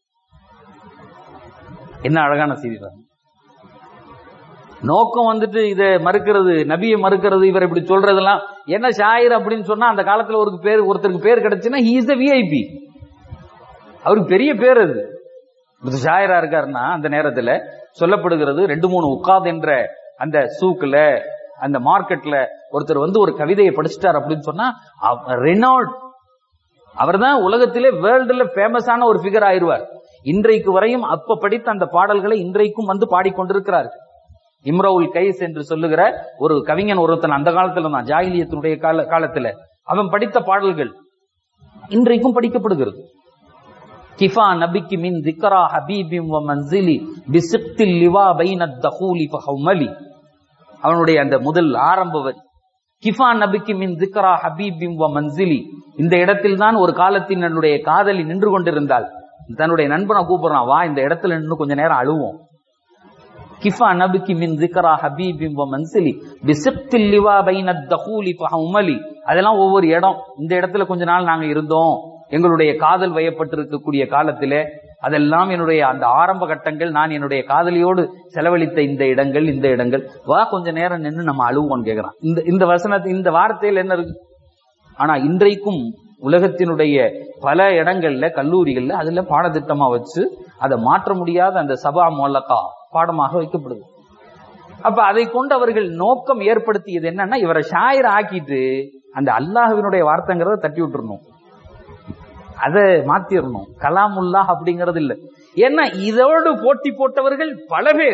என்ன அழகான செய்தி பாருங்க. நோக்கம் வந்துட்டு இதை மறுக்கிறது நபியை மறுக்கிறது இவர் இப்படி சொல்றதெல்லாம் என்ன ஷாயிர் அப்படின்னு சொன்னா அந்த காலத்துல ஒரு பேர் ஒருத்தருக்கு பேர் கிடைச்சுன்னா ஹி இஸ் விஐபி அவருக்கு பெரிய பேர் அது இது ஷாயரா இருக்காருன்னா அந்த நேரத்துல சொல்லப்படுகிறது ரெண்டு மூணு உட்காத் என்ற அந்த சூக்குல அந்த மார்க்கெட்ல ஒருத்தர் வந்து ஒரு கவிதையை படிச்சிட்டார் அப்படின்னு சொன்னா ரெனால்ட் அவர்தான் உலகத்திலே வேர்ல்டுல ஃபேமஸான ஒரு ஃபிகர் ஆயிருவார் இன்றைக்கு வரையும் அப்ப படித்த அந்த பாடல்களை இன்றைக்கும் வந்து பாடிக்கொண்டிருக்கிறார்கள் இம்ரவுல் கைஸ் என்று சொல்லுகிற ஒரு கவிஞன் ஒருத்தன் அந்த காலத்துல தான் ஜாகிலியத்தினுடைய கால காலத்துல அவன் படித்த பாடல்கள் இன்றைக்கும் படிக்கப்படுகிறது கிஃபா நபிக்கு மின் திக்ரா ஹபீபிம் வ மன்சிலி பிசிக்தில் லிவா பைனத் தஹூலி ஃபஹுமலி அவனுடைய அந்த முதல் ஆரம்ப வரி கிஃபா நபிக்கு மின் திக்ரா ஹபீபிம் வ மன்சிலி இந்த இடத்தில் தான் ஒரு காலத்தில் என்னுடைய காதலி நின்று கொண்டிருந்தாள் தன்னுடைய நண்பனை கூப்பிடுறான் வா இந்த இடத்துல நின்று கொஞ்ச நேரம் அழுவோம் கிஃபா நபிக்கு மின் திக்ரா ஹபீபிம் வ மன்சிலி பிசிக்தில் லிவா பைனத் தஹூலி ஃபஹுமலி அதெல்லாம் ஒவ்வொரு இடம் இந்த இடத்துல கொஞ்ச நாள் நாங்க இருந்தோம் எங்களுடைய காதல் வயப்பட்டிருக்கக்கூடிய காலத்திலே அதெல்லாம் என்னுடைய அந்த ஆரம்ப கட்டங்கள் நான் என்னுடைய காதலியோடு செலவழித்த இந்த இடங்கள் இந்த இடங்கள் வா கொஞ்ச நேரம் நின்று நம்ம அழுவோம்னு கேக்குறான் இந்த இந்த வசனத்து இந்த வார்த்தையில் என்ன இருக்கு ஆனா இன்றைக்கும் உலகத்தினுடைய பல இடங்கள்ல கல்லூரிகள்ல அதுல பாடத்திட்டமா வச்சு அதை மாற்ற முடியாத அந்த சபா மொல்லக்கா பாடமாக வைக்கப்படுது அப்ப அதை கொண்டு அவர்கள் நோக்கம் ஏற்படுத்தியது என்னன்னா இவரை ஷாயர் ஆக்கிட்டு அந்த அல்லாஹ்வினுடைய வார்த்தைங்கிறத தட்டி விட்டுறணும் அதை மாத்திரணும் கலாமுல்லா அப்படிங்கிறது இல்ல ஏன்னா இதோடு போட்டி போட்டவர்கள் பல பேர்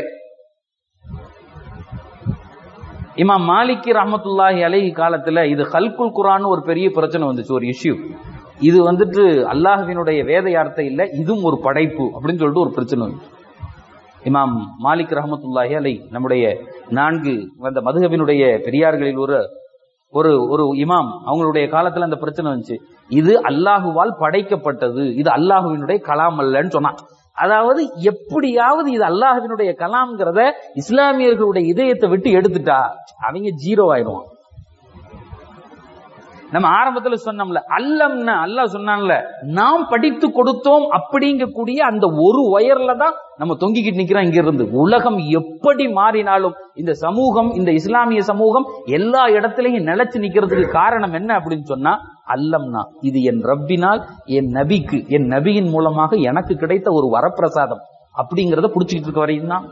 இமாம் மாலிகி ரஹமத்துல்லாஹி அலைஹி காலத்துல இது ஹல்குல் குரான் ஒரு பெரிய பிரச்சனை வந்துச்சு ஒரு இஷ்யூ இது வந்துட்டு அல்லாஹ்வினுடைய வேத யார்த்தை இல்ல இதுவும் ஒரு படைப்பு அப்படின்னு சொல்லிட்டு ஒரு பிரச்சனை வந்துச்சு இமாம் மாலிக் ரஹமத்துல்லாஹி அலை நம்முடைய நான்கு அந்த மதுகபினுடைய பெரியார்களில் ஒரு ஒரு ஒரு இமாம் அவங்களுடைய காலத்துல அந்த பிரச்சனை வந்துச்சு இது அல்லாஹுவால் படைக்கப்பட்டது இது அல்லாஹுவினுடைய கலாம் அல்லன்னு சொன்னான் அதாவது எப்படியாவது இது அல்லாஹுவினுடைய கலாம்ங்கிறத இஸ்லாமியர்களுடைய இதயத்தை விட்டு எடுத்துட்டா அவங்க ஜீரோ ஆயிடுவான் நம்ம ஆரம்பத்துல சொன்னோம்ல அல்லம்னா அல்லாஹ் சொன்னான்ல நாம் படித்து கொடுத்தோம் அப்படிங்கக்கூடிய அந்த ஒரு ஒயர்ல தான் நம்ம தொங்கிக்கிட்டு நிக்கிறோம் இங்க இருந்து உலகம் எப்படி மாறினாலும் இந்த சமூகம் இந்த இஸ்லாமிய சமூகம் எல்லா இடத்துலயும் நிலைச்சு நிக்கிறதுக்கு காரணம் என்ன அப்படின்னு சொன்னா அல்லம்னா இது என் ரப்பினால் என் நபிக்கு என் நபியின் மூலமாக எனக்கு கிடைத்த ஒரு வரப்பிரசாதம் அப்படிங்கறத புடிச்சுக்கிட்டு இருக்க வரையும் தான்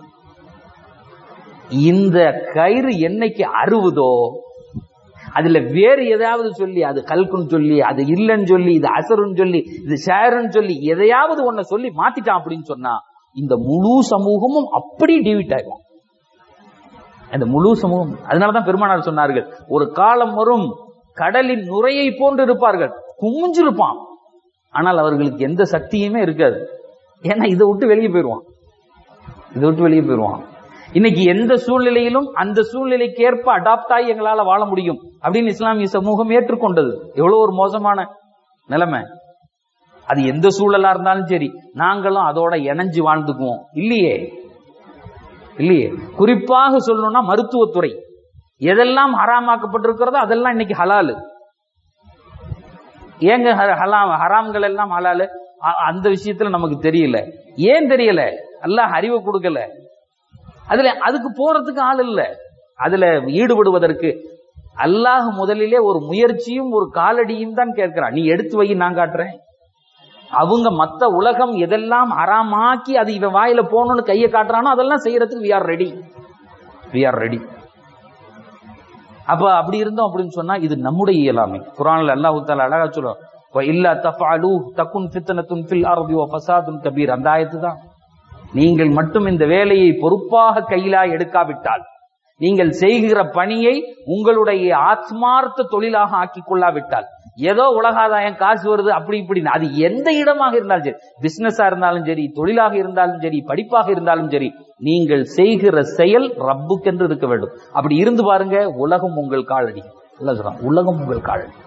இந்த கயிறு என்னைக்கு அறுவதோ அதுல வேறு ஏதாவது சொல்லி அது கல்குன்னு சொல்லி அது இல்லைன்னு சொல்லி இது அசருன்னு சொல்லி இது ஷேருன்னு சொல்லி எதையாவது ஒன்ன சொல்லி மாத்திட்டான் அப்படின்னு சொன்னா இந்த முழு சமூகமும் அப்படி டிவிட் ஆகும் அந்த முழு சமூகம் அதனாலதான் பெருமானார் சொன்னார்கள் ஒரு காலம் வரும் கடலின் நுரையை போன்று இருப்பார்கள் குமிஞ்சிருப்பான் ஆனால் அவர்களுக்கு எந்த சக்தியுமே இருக்காது ஏன்னா இதை விட்டு வெளியே போயிடுவான் இதை விட்டு வெளியே போயிடுவான் இன்னைக்கு எந்த சூழ்நிலையிலும் அந்த சூழ்நிலைக்கு ஏற்ப அடாப்ட் ஆகி எங்களால வாழ முடியும் அப்படின்னு இஸ்லாமிய சமூகம் ஏற்றுக்கொண்டது எவ்வளவு ஒரு மோசமான நிலைமை அது எந்த சூழலா இருந்தாலும் சரி நாங்களும் அதோட இணைஞ்சு வாழ்ந்துக்குவோம் இல்லையே இல்லையே குறிப்பாக சொல்லணும்னா மருத்துவத்துறை எதெல்லாம் ஹராமாக்கப்பட்டிருக்கிறதோ அதெல்லாம் இன்னைக்கு ஹலாலு ஏங்க ஹ- ஹலாம் ஹராம்கள் எல்லாம் ஹலாலு அ- அந்த விஷயத்துல நமக்கு தெரியல ஏன் தெரியல அல்லாஹ் அறிவை கொடுக்கல அதுல அதுக்கு போறதுக்கு ஆள் இல்ல அதுல ஈடுபடுவதற்கு அல்லாஹ் முதலிலே ஒரு முயற்சியும் ஒரு காலடியும் தான் கேட்கிறான் நீ எடுத்து வை நான் காட்டுறேன் அவங்க மத்த உலகம் எதெல்லாம் அறாமாக்கி அது இவன் வாயில போகணும்னு கையை காட்டுறானோ அதெல்லாம் செய்யறதுக்கு we are ready we are ready அப்ப அப்படி இருந்தோம் அப்படின்னு சொன்னா இது நம்முடைய இயலாமை குரான்ல அல்லாஹ் தால அழகா சொல்லுவோம் இல்லா தஃபாலு தக்குன் ஃபித்னத்துன் ஃபில் அர்தி வ ஃபசாதுன் கபீர் அந்த ஆயத்து தான் நீங்கள் மட்டும் இந்த வேலையை பொறுப்பாக கையிலா எடுக்காவிட்டால் நீங்கள் செய்கிற பணியை உங்களுடைய ஆத்மார்த்த தொழிலாக ஆக்கிக் கொள்ளாவிட்டால் ஏதோ உலகாதாயம் காசு வருது அப்படி இப்படி அது எந்த இடமாக இருந்தாலும் சரி பிசினஸா இருந்தாலும் சரி தொழிலாக இருந்தாலும் சரி படிப்பாக இருந்தாலும் சரி நீங்கள் செய்கிற செயல் ரப்புக்கென்று இருக்க வேண்டும் அப்படி இருந்து பாருங்க உலகம் உங்கள் காலடி இல்ல சொல்றான் உலகம் உங்கள் காலடி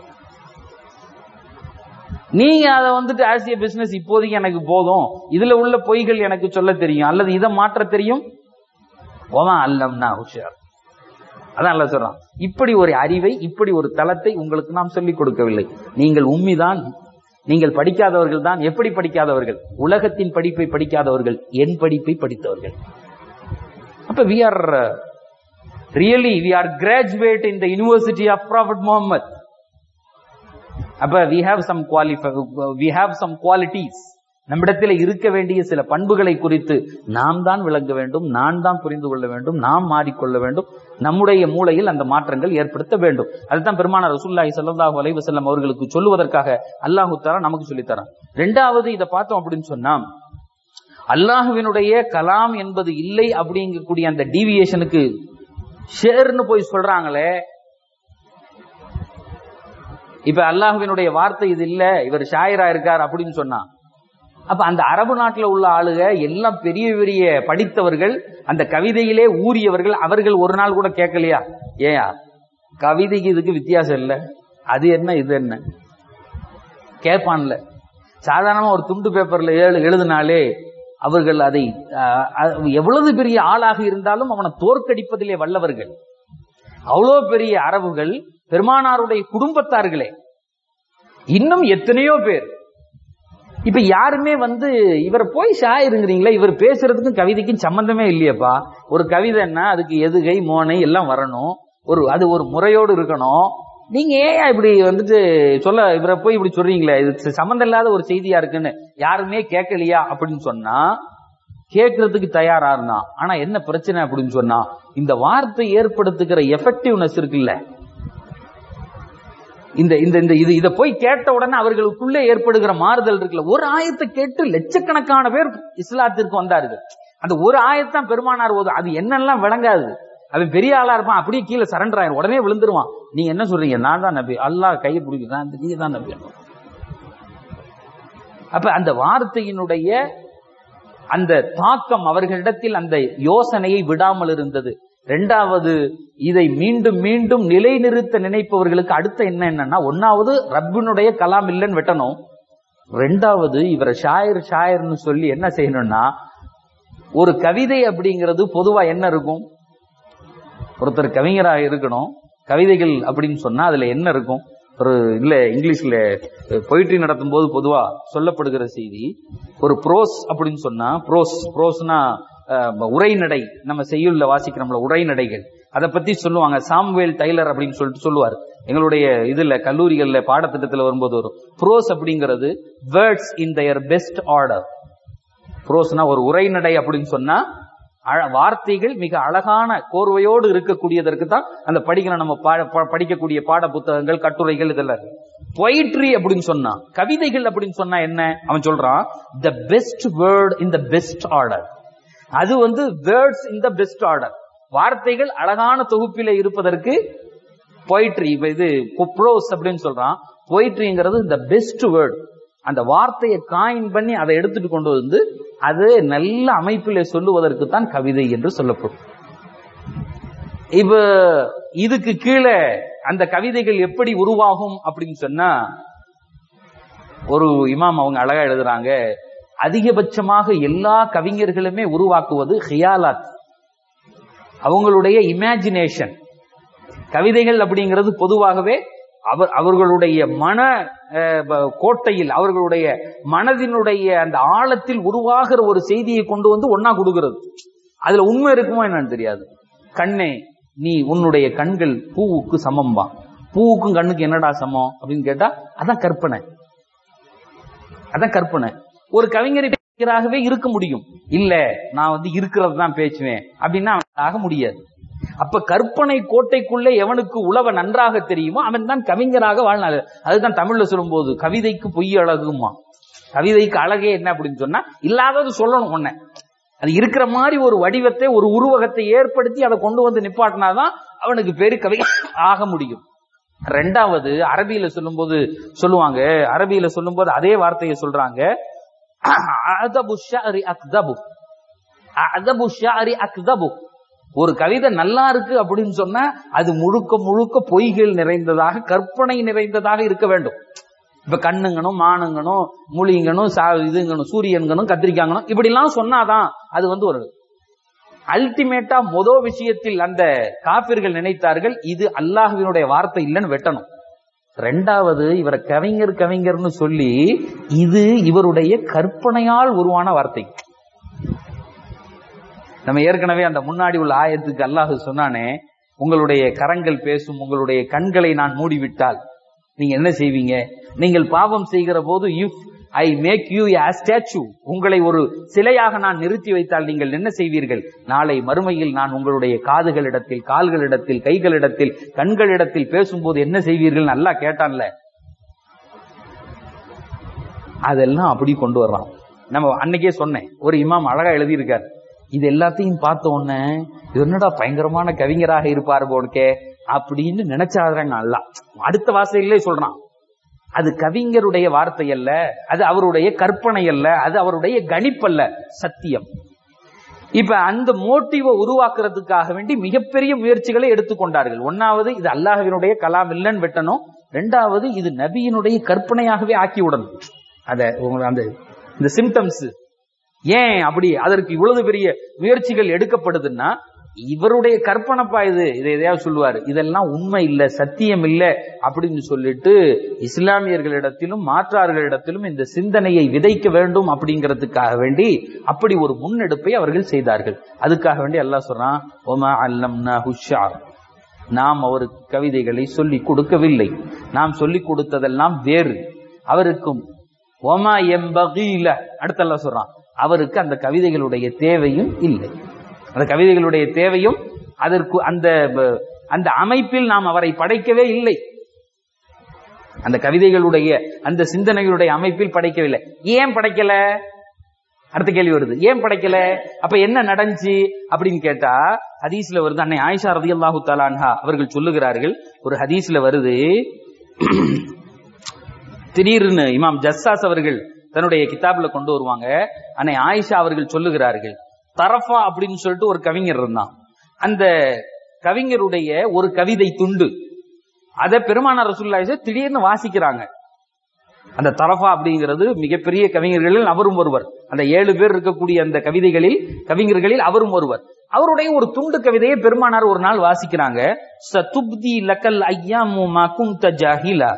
நீங்க அதை வந்துட்டு ஆசிய பிசினஸ் இப்போதைக்கு எனக்கு போதும் இதுல உள்ள பொய்கள் எனக்கு சொல்ல தெரியும் அல்லது இதை மாற்ற தெரியும் ஓதான் அல்லம்னா உஷார் அதான் அல்ல சொல்றான் இப்படி ஒரு அறிவை இப்படி ஒரு தளத்தை உங்களுக்கு நாம் சொல்லிக் கொடுக்கவில்லை நீங்கள் உண்மைதான் நீங்கள் படிக்காதவர்கள் தான் எப்படி படிக்காதவர்கள் உலகத்தின் படிப்பை படிக்காதவர்கள் என் படிப்பை படித்தவர்கள் அப்ப we are really we are graduate in the university of prophet Muhammad அப்ப we have some qualify we have some qualities நம்மிடத்தில் இருக்க வேண்டிய சில பண்புகளை குறித்து நாம் தான் விளங்க வேண்டும் நான் தான் புரிந்து கொள்ள வேண்டும் நாம் மாறிக்கொள்ள வேண்டும் நம்முடைய மூளையில் அந்த மாற்றங்கள் ஏற்படுத்த வேண்டும் அதுதான் பெருமான ரசூல்லாஹி ஸல்லல்லாஹு அலைஹி வஸல்லம் அவர்களுக்கு சொல்லுவதற்காக அல்லாஹு தஆலா நமக்கு சொல்லித் தரான் ரெண்டாவது இதை பார்த்தோம் அப்படின்னு சொன்னா அல்லாஹுவினுடைய கலாம் என்பது இல்லை அப்படிங்கக்கூடிய அந்த டீவியேஷனுக்கு ஷேர்னு போய் சொல்றாங்களே இப்ப அல்லாஹுவினுடைய வார்த்தை இது இல்ல இவர் ஷாயரா இருக்கார் அப்படின்னு சொன்னா அப்ப அந்த அரபு நாட்டுல உள்ள ஆளுக எல்லாம் பெரிய பெரிய படித்தவர்கள் அந்த கவிதையிலே ஊறியவர்கள் அவர்கள் ஒரு நாள் கூட கேட்கலையா ஏயா கவிதைக்கு இதுக்கு வித்தியாசம் இல்ல அது என்ன இது என்ன கேட்பான்ல சாதாரணமா ஒரு துண்டு பேப்பர்ல எழு எழுதினாலே அவர்கள் அதை அஹ், அஹ், எவ்வளவு பெரிய ஆளாக இருந்தாலும் அவனை தோற்கடிப்பதிலே வல்லவர்கள் அவ்வளோ பெரிய அரபுகள் பெருமானாருடைய குடும்பத்தார்களே இன்னும் எத்தனையோ பேர் இப்ப யாருமே வந்து இவர் போய் ஷாயிருங்கிறீங்களா இவர் பேசுறதுக்கும் கவிதைக்கும் சம்பந்தமே இல்லையப்பா ஒரு கவிதைன்னா அதுக்கு எதுகை மோனை எல்லாம் வரணும் ஒரு அது ஒரு முறையோடு இருக்கணும் நீங்க ஏன் இப்படி வந்துட்டு சொல்ல இவரை போய் இப்படி சொல்றீங்களே இது சம்பந்தம் இல்லாத ஒரு செய்தியா இருக்குன்னு யாருமே கேட்கலையா அப்படின்னு சொன்னா கேட்கறதுக்கு தயாரா இருந்தான் ஆனா என்ன பிரச்சனை அப்படின்னு சொன்னா இந்த வார்த்தை ஏற்படுத்துகிற எஃபெக்டிவ்னஸ் இருக்குல்ல இந்த இந்த இந்த இது இதை போய் கேட்ட உடனே அவர்களுக்குள்ளே ஏற்படுகிற மாறுதல் இருக்குல்ல ஒரு ஆயத்தை கேட்டு லட்சக்கணக்கான பேர் இஸ்லாத்திற்கு வந்தார்கள் அந்த ஒரு ஆயத்தான் பெருமானார் ஓதும் அது என்னெல்லாம் விளங்காது அவன் பெரிய ஆளா இருப்பான் அப்படியே கீழே சரண்டர் ஆயிரும் உடனே விழுந்துருவான் நீங்க என்ன சொல்றீங்க நான் தான் நபி அல்லாஹ் கையை பிடிக்கிறான் நீங்க தான் நபி அப்ப அந்த வார்த்தையினுடைய அந்த தாக்கம் அவர்களிடத்தில் அந்த யோசனையை விடாமல் இருந்தது ரெண்டாவது இதை மீண்டும் மீண்டும் நிலைநிறுத்த நினைப்பவர்களுக்கு அடுத்த என்ன என்னன்னா ஒன்னாவது ரப்பினுடைய கலாம் இல்லைன்னு வெட்டணும் ரெண்டாவது இவரை ஷாயர் ஷாயர்னு சொல்லி என்ன செய்யணும்னா ஒரு கவிதை அப்படிங்கிறது பொதுவா என்ன இருக்கும் ஒருத்தர் கவிஞராக இருக்கணும் கவிதைகள் அப்படின்னு சொன்னா அதுல என்ன இருக்கும் ஒரு இல்ல இங்கிலீஷ்ல பொயிட்ரி நடத்தும் போது பொதுவா சொல்லப்படுகிற செய்தி ஒரு ப்ரோஸ் அப்படின்னு சொன்னா ப்ரோஸ் ப்ரோஸ்னா உரைநடை நம்ம செய்யுள்ல வாசிக்கிறோம்ல உரைநடைகள் அதை பத்தி சொல்லுவாங்க சாம்வேல் டைலர் அப்படின்னு சொல்லிட்டு சொல்லுவார் எங்களுடைய இதுல கல்லூரிகள்ல பாடத்திட்டத்துல வரும்போது வரும் ப்ரோஸ் அப்படிங்கிறது words in their best order ப்ரோஸ்னா ஒரு உரைநடை அப்படின்னு சொன்னா அழ- வார்த்தைகள் மிக அழகான கோர்வையோடு இருக்கக்கூடியதற்கு தான் அந்த படிக்கிற நம்ம பா- ப- படிக்கக்கூடிய பாட புத்தகங்கள் கட்டுரைகள் இதெல்லாம் பொயிட்ரி அப்படின்னு சொன்னா கவிதைகள் அப்படின்னு சொன்னா என்ன அவன் சொல்றான் the best word in the best order அது வந்து words in the best order வார்த்தைகள் அழகான தொகுப்பில இருப்பதற்கு பொயிட்ரி இப்ப இது ப்ரோஸ் அப்படின்னு சொல்றான் பொயிட்ரிங்கிறது த பெஸ்ட் வேர்ட் அந்த வார்த்தையை காயின் பண்ணி அதை எடுத்துட்டு கொண்டு வந்து அது நல்ல அமைப்பிலே சொல்லுவதற்கு தான் கவிதை என்று சொல்லப்படும் இப்ப இதுக்கு கீழே அந்த கவிதைகள் எப்படி உருவாகும் அப்படின்னு சொன்னா ஒரு இமாம் அவங்க அழகா எழுதுறாங்க அதிகபட்சமாக எல்லா கவிஞர்களுமே உருவாக்குவது ஹியாலாத் அவங்களுடைய இமேஜினேஷன் கவிதைகள் அப்படிங்கிறது பொதுவாகவே அவர் அவர்களுடைய மன அஹ், ப- கோட்டையில் அவர்களுடைய மனதினுடைய அந்த ஆழத்தில் உருவாகிற ஒரு செய்தியை கொண்டு வந்து ஒன்னா கொடுக்கிறது அதுல உண்மை இருக்குமோ என்னன்னு தெரியாது கண்ணே நீ உன்னுடைய கண்கள் பூவுக்கு சமம்பா பூவுக்கும் கண்ணுக்கு என்னடா சமம் அப்படின்னு கேட்டா அதான் கற்பனை அதான் கற்பனை ஒரு கவிஞரை கவிஞராகவே இருக்க முடியும் இல்ல நான் வந்து இருக்கிறது தான் பேசுவேன் அப்படின்னா அவன் ஆக முடியாது அப்ப கற்பனை கோட்டைக்குள்ளே எவனுக்கு உழவ நன்றாக தெரியுமோ அவன் தான் கவிஞராக வாழ்நாள் அதுதான் தமிழ்ல சொல்லும்போது கவிதைக்கு பொய் அழகுமா கவிதைக்கு அழகே என்ன அப்படின்னு சொன்னா இல்லாதது சொல்லணும் ஒன்ன அது இருக்கிற மாதிரி ஒரு வடிவத்தை ஒரு உருவகத்தை ஏற்படுத்தி அதை கொண்டு வந்து நிப்பாட்டினாதான் அவனுக்கு பேரு கவி ஆக முடியும் ரெண்டாவது அரபியில சொல்லும்போது சொல்லுவாங்க அரபியில சொல்லும்போது அதே வார்த்தையை சொல்றாங்க அஅதபு ஷஅரி அக்தபு அஅதபு ஷஅரி அக்தபு ஒரு கவிதை நல்லா இருக்கு அப்படின்னு சொன்னா அது முழுக்க முழுக்க பொய்கள் நிறைந்ததாக கற்பனை நிறைந்ததாக இருக்க வேண்டும் இப்ப கண்ணுங்கணும் மானுங்கணும் முழிங்கணும் சா இதுங்கணும் சூரியன்கணும் கத்திரிக்காங்கணும் இப்படி எல்லாம் சொன்னாதான் அது வந்து ஒரு அல்டிமேட்டா மொத விஷயத்தில் அந்த காபிர்கள் நினைத்தார்கள் இது அல்லாஹ்வினுடைய வார்த்தை இல்லைன்னு வெட்டணும் ரெண்டாவது இவரை கவிஞர் கவிஞர்னு சொல்லி இது இவருடைய கற்பனையால் உருவான வார்த்தை நம்ம ஏற்கனவே அந்த முன்னாடி உள்ள ஆயத்துக்கு அல்லாஹ் சொன்னானே உங்களுடைய கரங்கள் பேசும் உங்களுடைய கண்களை நான் மூடிவிட்டால் நீங்க என்ன செய்வீங்க நீங்கள் பாவம் செய்கிற போது if I make you a statue உங்களை ஒரு சிலையாக நான் நிறுத்தி வைத்தால் நீங்கள் என்ன செய்வீர்கள் நாளை மறுமையில் நான் உங்களுடைய காதுகளிடத்தில் கால்களிடத்தில் கைகளிடத்தில் கண்களிடத்தில் பேசும்போது என்ன செய்வீர்கள் நல்லா கேட்டான்ல அதெல்லாம் அப்படி கொண்டு வர்றான் நம்ம அன்னைக்கே சொன்னேன் ஒரு இமாம் அழகா எழுதியிருக்காரு இது எல்லாத்தையும் பார்த்த உடனே இது என்னடா பயங்கரமான கவிஞராக இருப்பாரு போடுக்கே அப்படின்னு நினைச்சாதான் அல்ல அடுத்த வாசையிலே சொல்றான் அது கவிஞருடைய வார்த்தை அல்ல அது அவருடைய கற்பனை அல்ல அது அவருடைய கணிப்பல்ல சத்தியம் இப்ப அந்த மோட்டிவை உருவாக்குறதுக்காக வேண்டி மிகப்பெரிய முயற்சிகளை எடுத்துக்கொண்டார்கள் ஒன்னாவது இது அல்லாஹ்வினுடைய கலாம் இல்லைன்னு வெட்டணும் ரெண்டாவது இது நபியினுடைய கற்பனையாகவே ஆக்கி விடணும் அத உங்க அந்த இந்த சிம்டம்ஸ் ஏன் அப்படி அதற்கு இவ்வளவு பெரிய முயற்சிகள் எடுக்கப்படுதுன்னா இவருடைய கற்பனைப்பா இது இதை எதையாவது சொல்லுவாரு இதெல்லாம் உண்மை இல்ல சத்தியம் இல்ல அப்படின்னு சொல்லிட்டு இஸ்லாமியர்களிடத்திலும் மாற்றார்களிடத்திலும் இந்த சிந்தனையை விதைக்க வேண்டும் அப்படிங்கிறதுக்காக வேண்டி அப்படி ஒரு முன்னெடுப்பை அவர்கள் செய்தார்கள் அதுக்காக வேண்டி அல்லாஹ் சொல்றான் ஒமா அல்லம்னா ஹுஷார் நாம் அவருக்கு கவிதைகளை சொல்லிக் கொடுக்கவில்லை நாம் சொல்லிக் கொடுத்ததெல்லாம் வேறு அவருக்கும் ஒமா எம்பகீல அடுத்த அல்லாஹ் சொல்றான் அவருக்கு அந்த கவிதைகளுடைய தேவையும் இல்லை அந்த கவிதைகளுடைய தேவையும் அதற்கு அந்த ப- அந்த அமைப்பில் நாம் அவரை படைக்கவே இல்லை அந்த கவிதைகளுடைய அந்த சிந்தனைகளுடைய அமைப்பில் படைக்கவில்லை ஏன் படைக்கல அடுத்த கேள்வி வருது ஏன் படைக்கல அப்ப என்ன நடந்துச்சு அப்படின்னு கேட்டா ஹதீஸ்ல வருது அன்னை ஆயிஷா ரதியல்லாஹு தலான்ஹா அவர்கள் சொல்லுகிறார்கள் ஒரு ஹதீஸ்ல வருது திடீர்னு இமாம் ஜஸ்ஸாஸ் அவர்கள் தன்னுடைய கிதாப்ல கொண்டு வருவாங்க அன்னை ஆயிஷா அவர்கள் சொல்லுகிறார்கள் தரஃபா அப்படின்னு சொல்லிட்டு ஒரு கவிஞர் இருந்தான் அந்த கவிஞருடைய ஒரு கவிதை துண்டு அதை பெருமானார் ரசூலுல்லாஹி திடீர்னு வாசிக்கிறாங்க அந்த தரஃபா அப்படிங்கிறது மிகப்பெரிய கவிஞர்களில் அவரும் ஒருவர் அந்த ஏழு பேர் இருக்கக்கூடிய அந்த கவிதைகளில் கவிஞர்களில் அவரும் ஒருவர் அவருடைய ஒரு துண்டு கவிதையை பெருமானார் ஒரு நாள் வாசிக்கிறாங்க சதுப்தி லக்கல் ஐயாமு மா குந்த ஜாஹிலா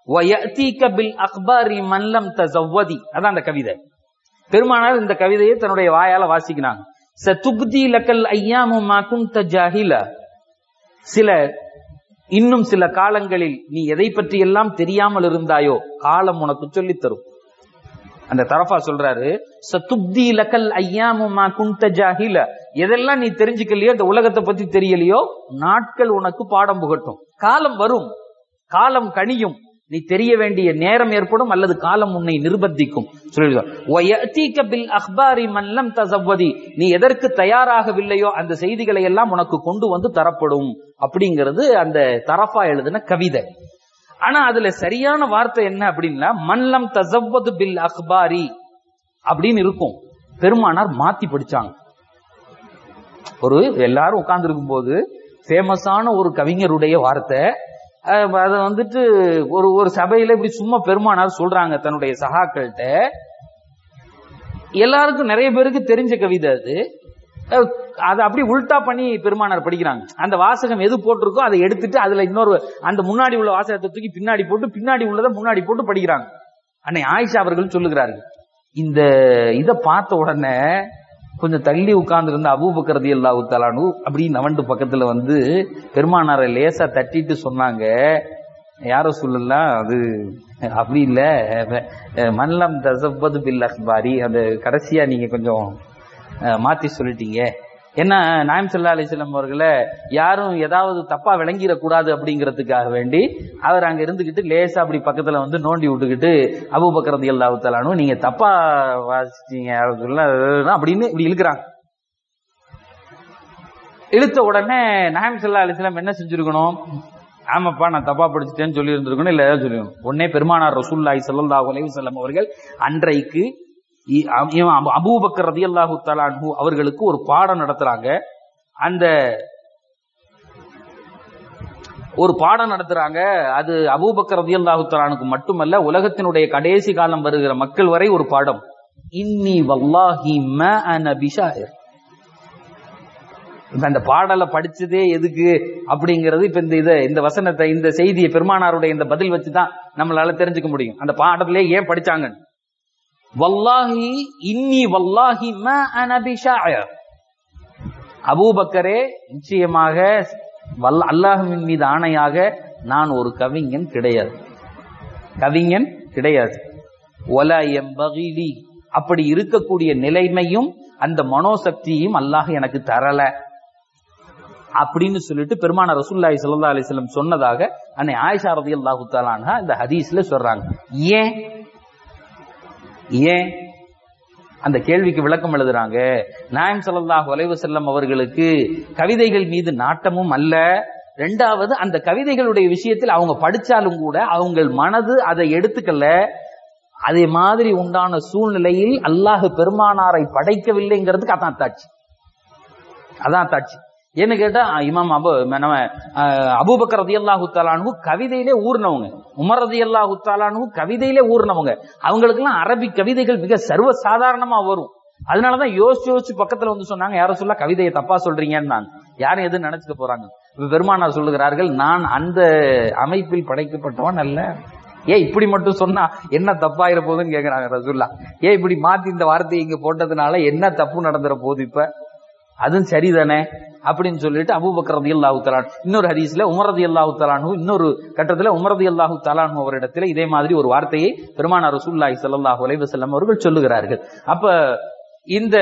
وَيَأْتِيكَ بِالْأَخْبَارِ مَنْ لَمْ تَزَوَّدِ அதான் அந்த கவிதை பெருமானார் இந்த கவிதையை தன்னுடைய வாயால வாசிக்கிறாங்க சதுப்தி லக்கல் ஐயாமு மா குந்த ஜாஹிலா சில இன்னும் சில காலங்களில் நீ எதை பற்றி எல்லாம் தெரியாமல் இருந்தாயோ காலம் உனக்கு சொல்லித் தரும் அந்த தரஃபா சொல்றாரு சத்துப்தி லக்கல் ஐயாமு மா குந்த ஜாஹில எதெல்லாம் நீ தெரிஞ்சுக்கலையோ இந்த உலகத்தை பத்தி தெரியலையோ நாட்கள் உனக்கு பாடம் புகட்டும் காலம் வரும் காலம் கனியும் நீ தெரிய வேண்டிய நேரம் ஏற்படும் அல்லது காலம் உன்னை நிர்பந்திக்கும் பில் அஹ்பாரி மல்லம் தசவதி நீ எதற்கு தயாராகவில்லையோ அந்த செய்திகளை எல்லாம் உனக்கு கொண்டு வந்து தரப்படும் அப்படிங்கிறது அந்த தரஃபா எழுதின கவிதை ஆனா அதுல சரியான வார்த்தை என்ன அப்படின்னா மல்லம் தசவது பில் அஹ்பாரி அப்படின்னு இருக்கும் பெருமானார் மாத்தி படிச்சாங்க ஒரு எல்லாரும் உட்கார்ந்து இருக்கும் போது ஃபேமஸான ஒரு கவிஞருடைய வார்த்தை அதை வந்துட்டு ஒரு ஒரு சபையில இப்படி சும்மா பெருமானார் சொல்றாங்க தன்னுடைய சகாக்கள்கிட்ட எல்லாருக்கும் நிறைய பேருக்கு தெரிஞ்ச கவிதை அது அதை அப்படி உல்டா பண்ணி பெருமானார் படிக்கிறாங்க அந்த வாசகம் எது போட்டிருக்கோ அதை எடுத்துட்டு அதுல இன்னொரு அந்த முன்னாடி உள்ள வாசகத்தை தூக்கி பின்னாடி போட்டு பின்னாடி உள்ளதை முன்னாடி போட்டு படிக்கிறாங்க அன்னை ஆயிஷா அவர்கள் சொல்லுகிறார்கள் இந்த இதை பார்த்த உடனே கொஞ்சம் தள்ளி உட்கார்ந்து இருந்த அபூபக்கரதி அல்லா உத்தலானு அப்படி நவண்டு பக்கத்துல வந்து பெருமானாரை லேசா தட்டிட்டு சொன்னாங்க யாரோ சொல்லலாம் அது அப்படி இல்ல மல்லம் தசப்பது பில் அக்பாரி அந்த கடைசியா நீங்க கொஞ்சம் மாத்தி சொல்லிட்டீங்க ஏன்னா நாயம் சல்லா அலிஸ்லாம் அவர்களை யாரும் ஏதாவது தப்பா விளங்கிடக்கூடாது அப்படிங்கிறதுக்காக வேண்டி அவர் அங்க இருந்துகிட்டு லேசா அப்படி பக்கத்துல வந்து நோண்டி விட்டுக்கிட்டு அபுபக்கரதி அல்லாவுத்தலானும் நீங்க தப்பா வாசிச்சீங்க அப்படின்னு இப்படி இழுக்கிறாங்க இழுத்த உடனே நாயம் சல்லா அலிஸ்லாம் என்ன செஞ்சிருக்கணும் ஆமாப்பா நான் தப்பா படிச்சுட்டேன்னு சொல்லி இருந்திருக்கணும் இல்ல ஏதாவது சொல்லிருக்கணும் உடனே பெருமானார் ரசூல்லாய் சல்லாஹூ அலைவசல்லம் அவர்கள் அன்றைக்கு அபூபக்கர் ரதி அல்லாஹு தலான்ஹூ அவர்களுக்கு ஒரு பாடம் நடத்துறாங்க அந்த ஒரு பாடம் நடத்துறாங்க அது அபூபக்கர் ரதி அல்லாஹு தலானுக்கு மட்டுமல்ல உலகத்தினுடைய கடைசி காலம் வருகிற மக்கள் வரை ஒரு பாடம் இன்னி வல்லாஹி ம அன பிஷாயர் இப்ப அந்த பாடலை படிச்சதே எதுக்கு அப்படிங்கிறது இப்ப இந்த இதை இந்த வசனத்தை இந்த செய்தியை பெருமானாருடைய இந்த பதில் வச்சுதான் நம்மளால தெரிஞ்சுக்க முடியும் அந்த பாடத்திலே ஏன் படிச்சாங்க வல்லாஹி இன்னி வல்லாஹி ம அனபி ஷாயர் அபூபக்கரே நிச்சயமாக வல்ல அல்லாஹுவின் மீது ஆணையாக நான் ஒரு கவிஞன் கிடையாது கவிஞன் கிடையாது ஒல எம்பகிலி அப்படி இருக்கக்கூடிய நிலைமையும் அந்த மனோசக்தியும் அல்லாஹ் எனக்கு தரல அப்படின்னு சொல்லிட்டு பெருமான ரசூல்லாய் சல்லா அலிஸ்லம் சொன்னதாக அன்னை ஆயிஷா ரதி அல்லாஹு தாலான்ஹா இந்த ஹதீஸ்ல சொல்றாங்க ஏன் ஏன் அந்த கேள்விக்கு விளக்கம் எழுதுறாங்க நாயம் சல்லாஹ் வலைவு செல்லம் அவர்களுக்கு கவிதைகள் மீது நாட்டமும் அல்ல ரெண்டாவது அந்த கவிதைகளுடைய விஷயத்தில் அவங்க படிச்சாலும் கூட அவங்க மனது அதை எடுத்துக்கல அதே மாதிரி உண்டான சூழ்நிலையில் அல்லாஹ் பெருமானாரை படைக்கவில்லைங்கிறதுக்கு அதான் தாட்சி அதான் தாட்சி என்ன கேட்டா இமாம் அபு நம்ம அபூபக்கர் ரதி அல்லாஹு தாலானு கவிதையிலே ஊர்னவங்க உமர் ரதி அல்லாஹு தாலானு கவிதையிலே ஊர்னவங்க அவங்களுக்கெல்லாம் அரபிக் கவிதைகள் மிக சர்வ சாதாரணமா வரும் அதனாலதான் யோசிச்சு யோசிச்சு பக்கத்துல வந்து சொன்னாங்க யாரும் சொல்ல கவிதையை தப்பா சொல்றீங்கன்னு யாரும் எதுவும் நினைச்சுக்க போறாங்க பெருமானார் சொல்லுகிறார்கள் நான் அந்த அமைப்பில் படைக்கப்பட்டவன் அல்ல ஏன் இப்படி மட்டும் சொன்னா என்ன தப்பாயிர போகுதுன்னு கேக்குறாங்க ரசுல்லா ஏன் இப்படி மாத்தி இந்த வார்த்தையை இங்க போட்டதுனால என்ன தப்பு நடந்துற போகுது இப்ப அதுவும் சரிதானே அப்படின்னு சொல்லிட்டு அபூபக்கர் ரதி அல்லாஹு தலான் இன்னொரு ஹதீஸ்ல உமர் ரதி அல்லாஹு தலானு இன்னொரு கட்டத்துல உமர் ரதி அல்லாஹு தலானு அவரிடத்துல இதே மாதிரி ஒரு வார்த்தையை பெருமானார் ரசூல்லாஹி ஸல்லல்லாஹு அலைஹி வஸல்லம் அவர்கள் சொல்லுகிறார்கள் அப்ப இந்த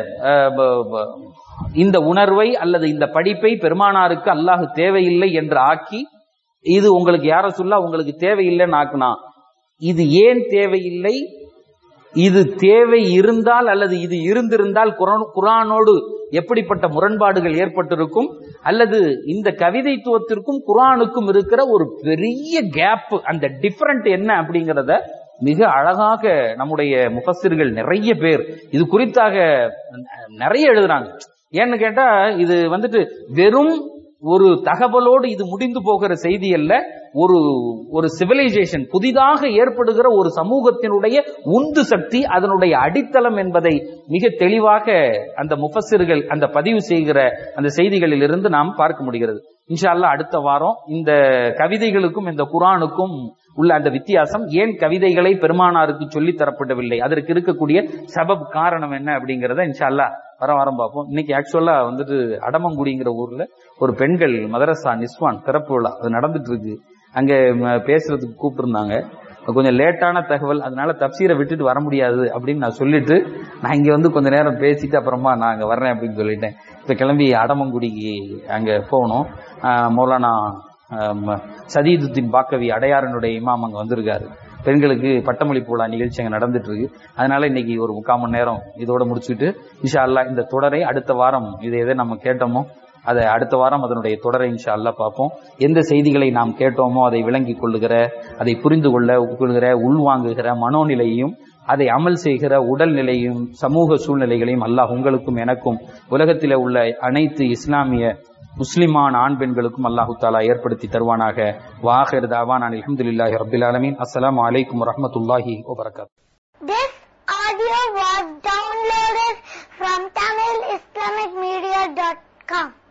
இந்த உணர்வை அல்லது இந்த படிப்பை பெருமானாருக்கு அல்லாஹ் தேவையில்லை என்று ஆக்கி இது உங்களுக்கு யார சொல்ல உங்களுக்கு தேவையில்லைன்னு ஆக்குனா இது ஏன் தேவையில்லை இது தேவை இருந்தால் அல்லது இது இருந்திருந்தால் குரானோடு எப்படிப்பட்ட முரண்பாடுகள் ஏற்பட்டிருக்கும் அல்லது இந்த கவிதைத்துவத்திற்கும் குரானுக்கும் இருக்கிற ஒரு பெரிய கேப் அந்த டிஃபரண்ட் என்ன அப்படிங்கிறத மிக அழகாக நம்முடைய முஃபஸிர்கள் நிறைய பேர் இது குறித்தாக நிறைய எழுதுறாங்க ஏன்னு கேட்டா இது வந்துட்டு வெறும் ஒரு தகவலோடு இது முடிந்து போகிற செய்தி அல்ல ஒரு ஒரு சிவிலைசேஷன் புதிதாக ஏற்படுகிற ஒரு சமூகத்தினுடைய உந்து சக்தி அதனுடைய அடித்தளம் என்பதை மிக தெளிவாக அந்த முஃபஸிர்கள் அந்த பதிவு செய்கிற அந்த செய்திகளில் இருந்து நாம் பார்க்க முடிகிறது இன்ஷா அல்லாஹ் அடுத்த வாரம் இந்த கவிதைகளுக்கும் இந்த குரானுக்கும் உள்ள அந்த வித்தியாசம் ஏன் கவிதைகளை பெருமானாருக்கு சொல்லி தரப்படவில்லை அதற்கு இருக்கக்கூடிய சபப் காரணம் என்ன அப்படிங்கறத இன்ஷா அல்லாஹ் வர வாரம் பார்ப்போம் இன்னைக்கு ஆக்சுவலா வந்துட்டு அடமங்குடிங்கிற ஊர்ல ஒரு பெண்கள் மதரசா நிஸ்வான் திறப்பு விழா அது நடந்துட்டு இருக்கு அங்க ம, பேசுறதுக்கு கூப்பிட்டுருந்தாங்க கொஞ்சம் லேட்டான தகவல் அதனால தப்சீரை விட்டுட்டு வர முடியாது அப்படின்னு நான் சொல்லிட்டு நான் இங்க வந்து கொஞ்ச நேரம் பேசிட்டு அப்புறமா நான் அங்க வர்றேன் அப்படின்னு சொல்லிட்டேன் இப்ப கிளம்பி அடமங்குடிக்கு அங்க போகணும் ஆஹ் மௌலானா ஆஹ் ம- சதீதுத்தின் பாக்கவி அடையாரனுடைய இமாம் அங்க வந்திருக்காரு பெண்களுக்கு பட்டமளிப்பு விழா நிகழ்ச்சி அங்க நடந்துட்டு இருக்கு அதனால இன்னைக்கு ஒரு முக்கால் மணி நேரம் இதோட முடிச்சுட்டு இன்ஷா அல்லாஹ் இந்த தொடரை அடுத்த வாரம் இதை எதை நம்ம கேட்டோமோ அதை அடுத்த வாரம் அதனுடைய தொடரை இன்ஷா அல்லாஹ் பார்ப்போம் எந்த செய்திகளை நாம் கேட்டோமோ அதை விளங்கிக் கொள்ளுகிற அதை புரிந்து கொள்ள கொள்கிற உள்வாங்குகிற மனோநிலையையும் அதை அமல் செய்கிற உடல்நிலையும் சமூக சூழ்நிலைகளையும் அல்லாஹ் உங்களுக்கும் எனக்கும் உலகத்திலே உள்ள அனைத்து இஸ்லாமிய முஸ்லிமான ஆண் பெண்களுக்கும் அல்லாஹு தாலா ஏற்படுத்தி தருவானாக வாஹிர் தாவான் அல்ஹம்துலில்லாஹி ரப்பில் ஆலமீன் அஸ்ஸலாமு அலைக்கும் வரஹ்மத்துல்லாஹி வபரகாத்துஹு This audio was downloaded from TamilIslamicMedia.com.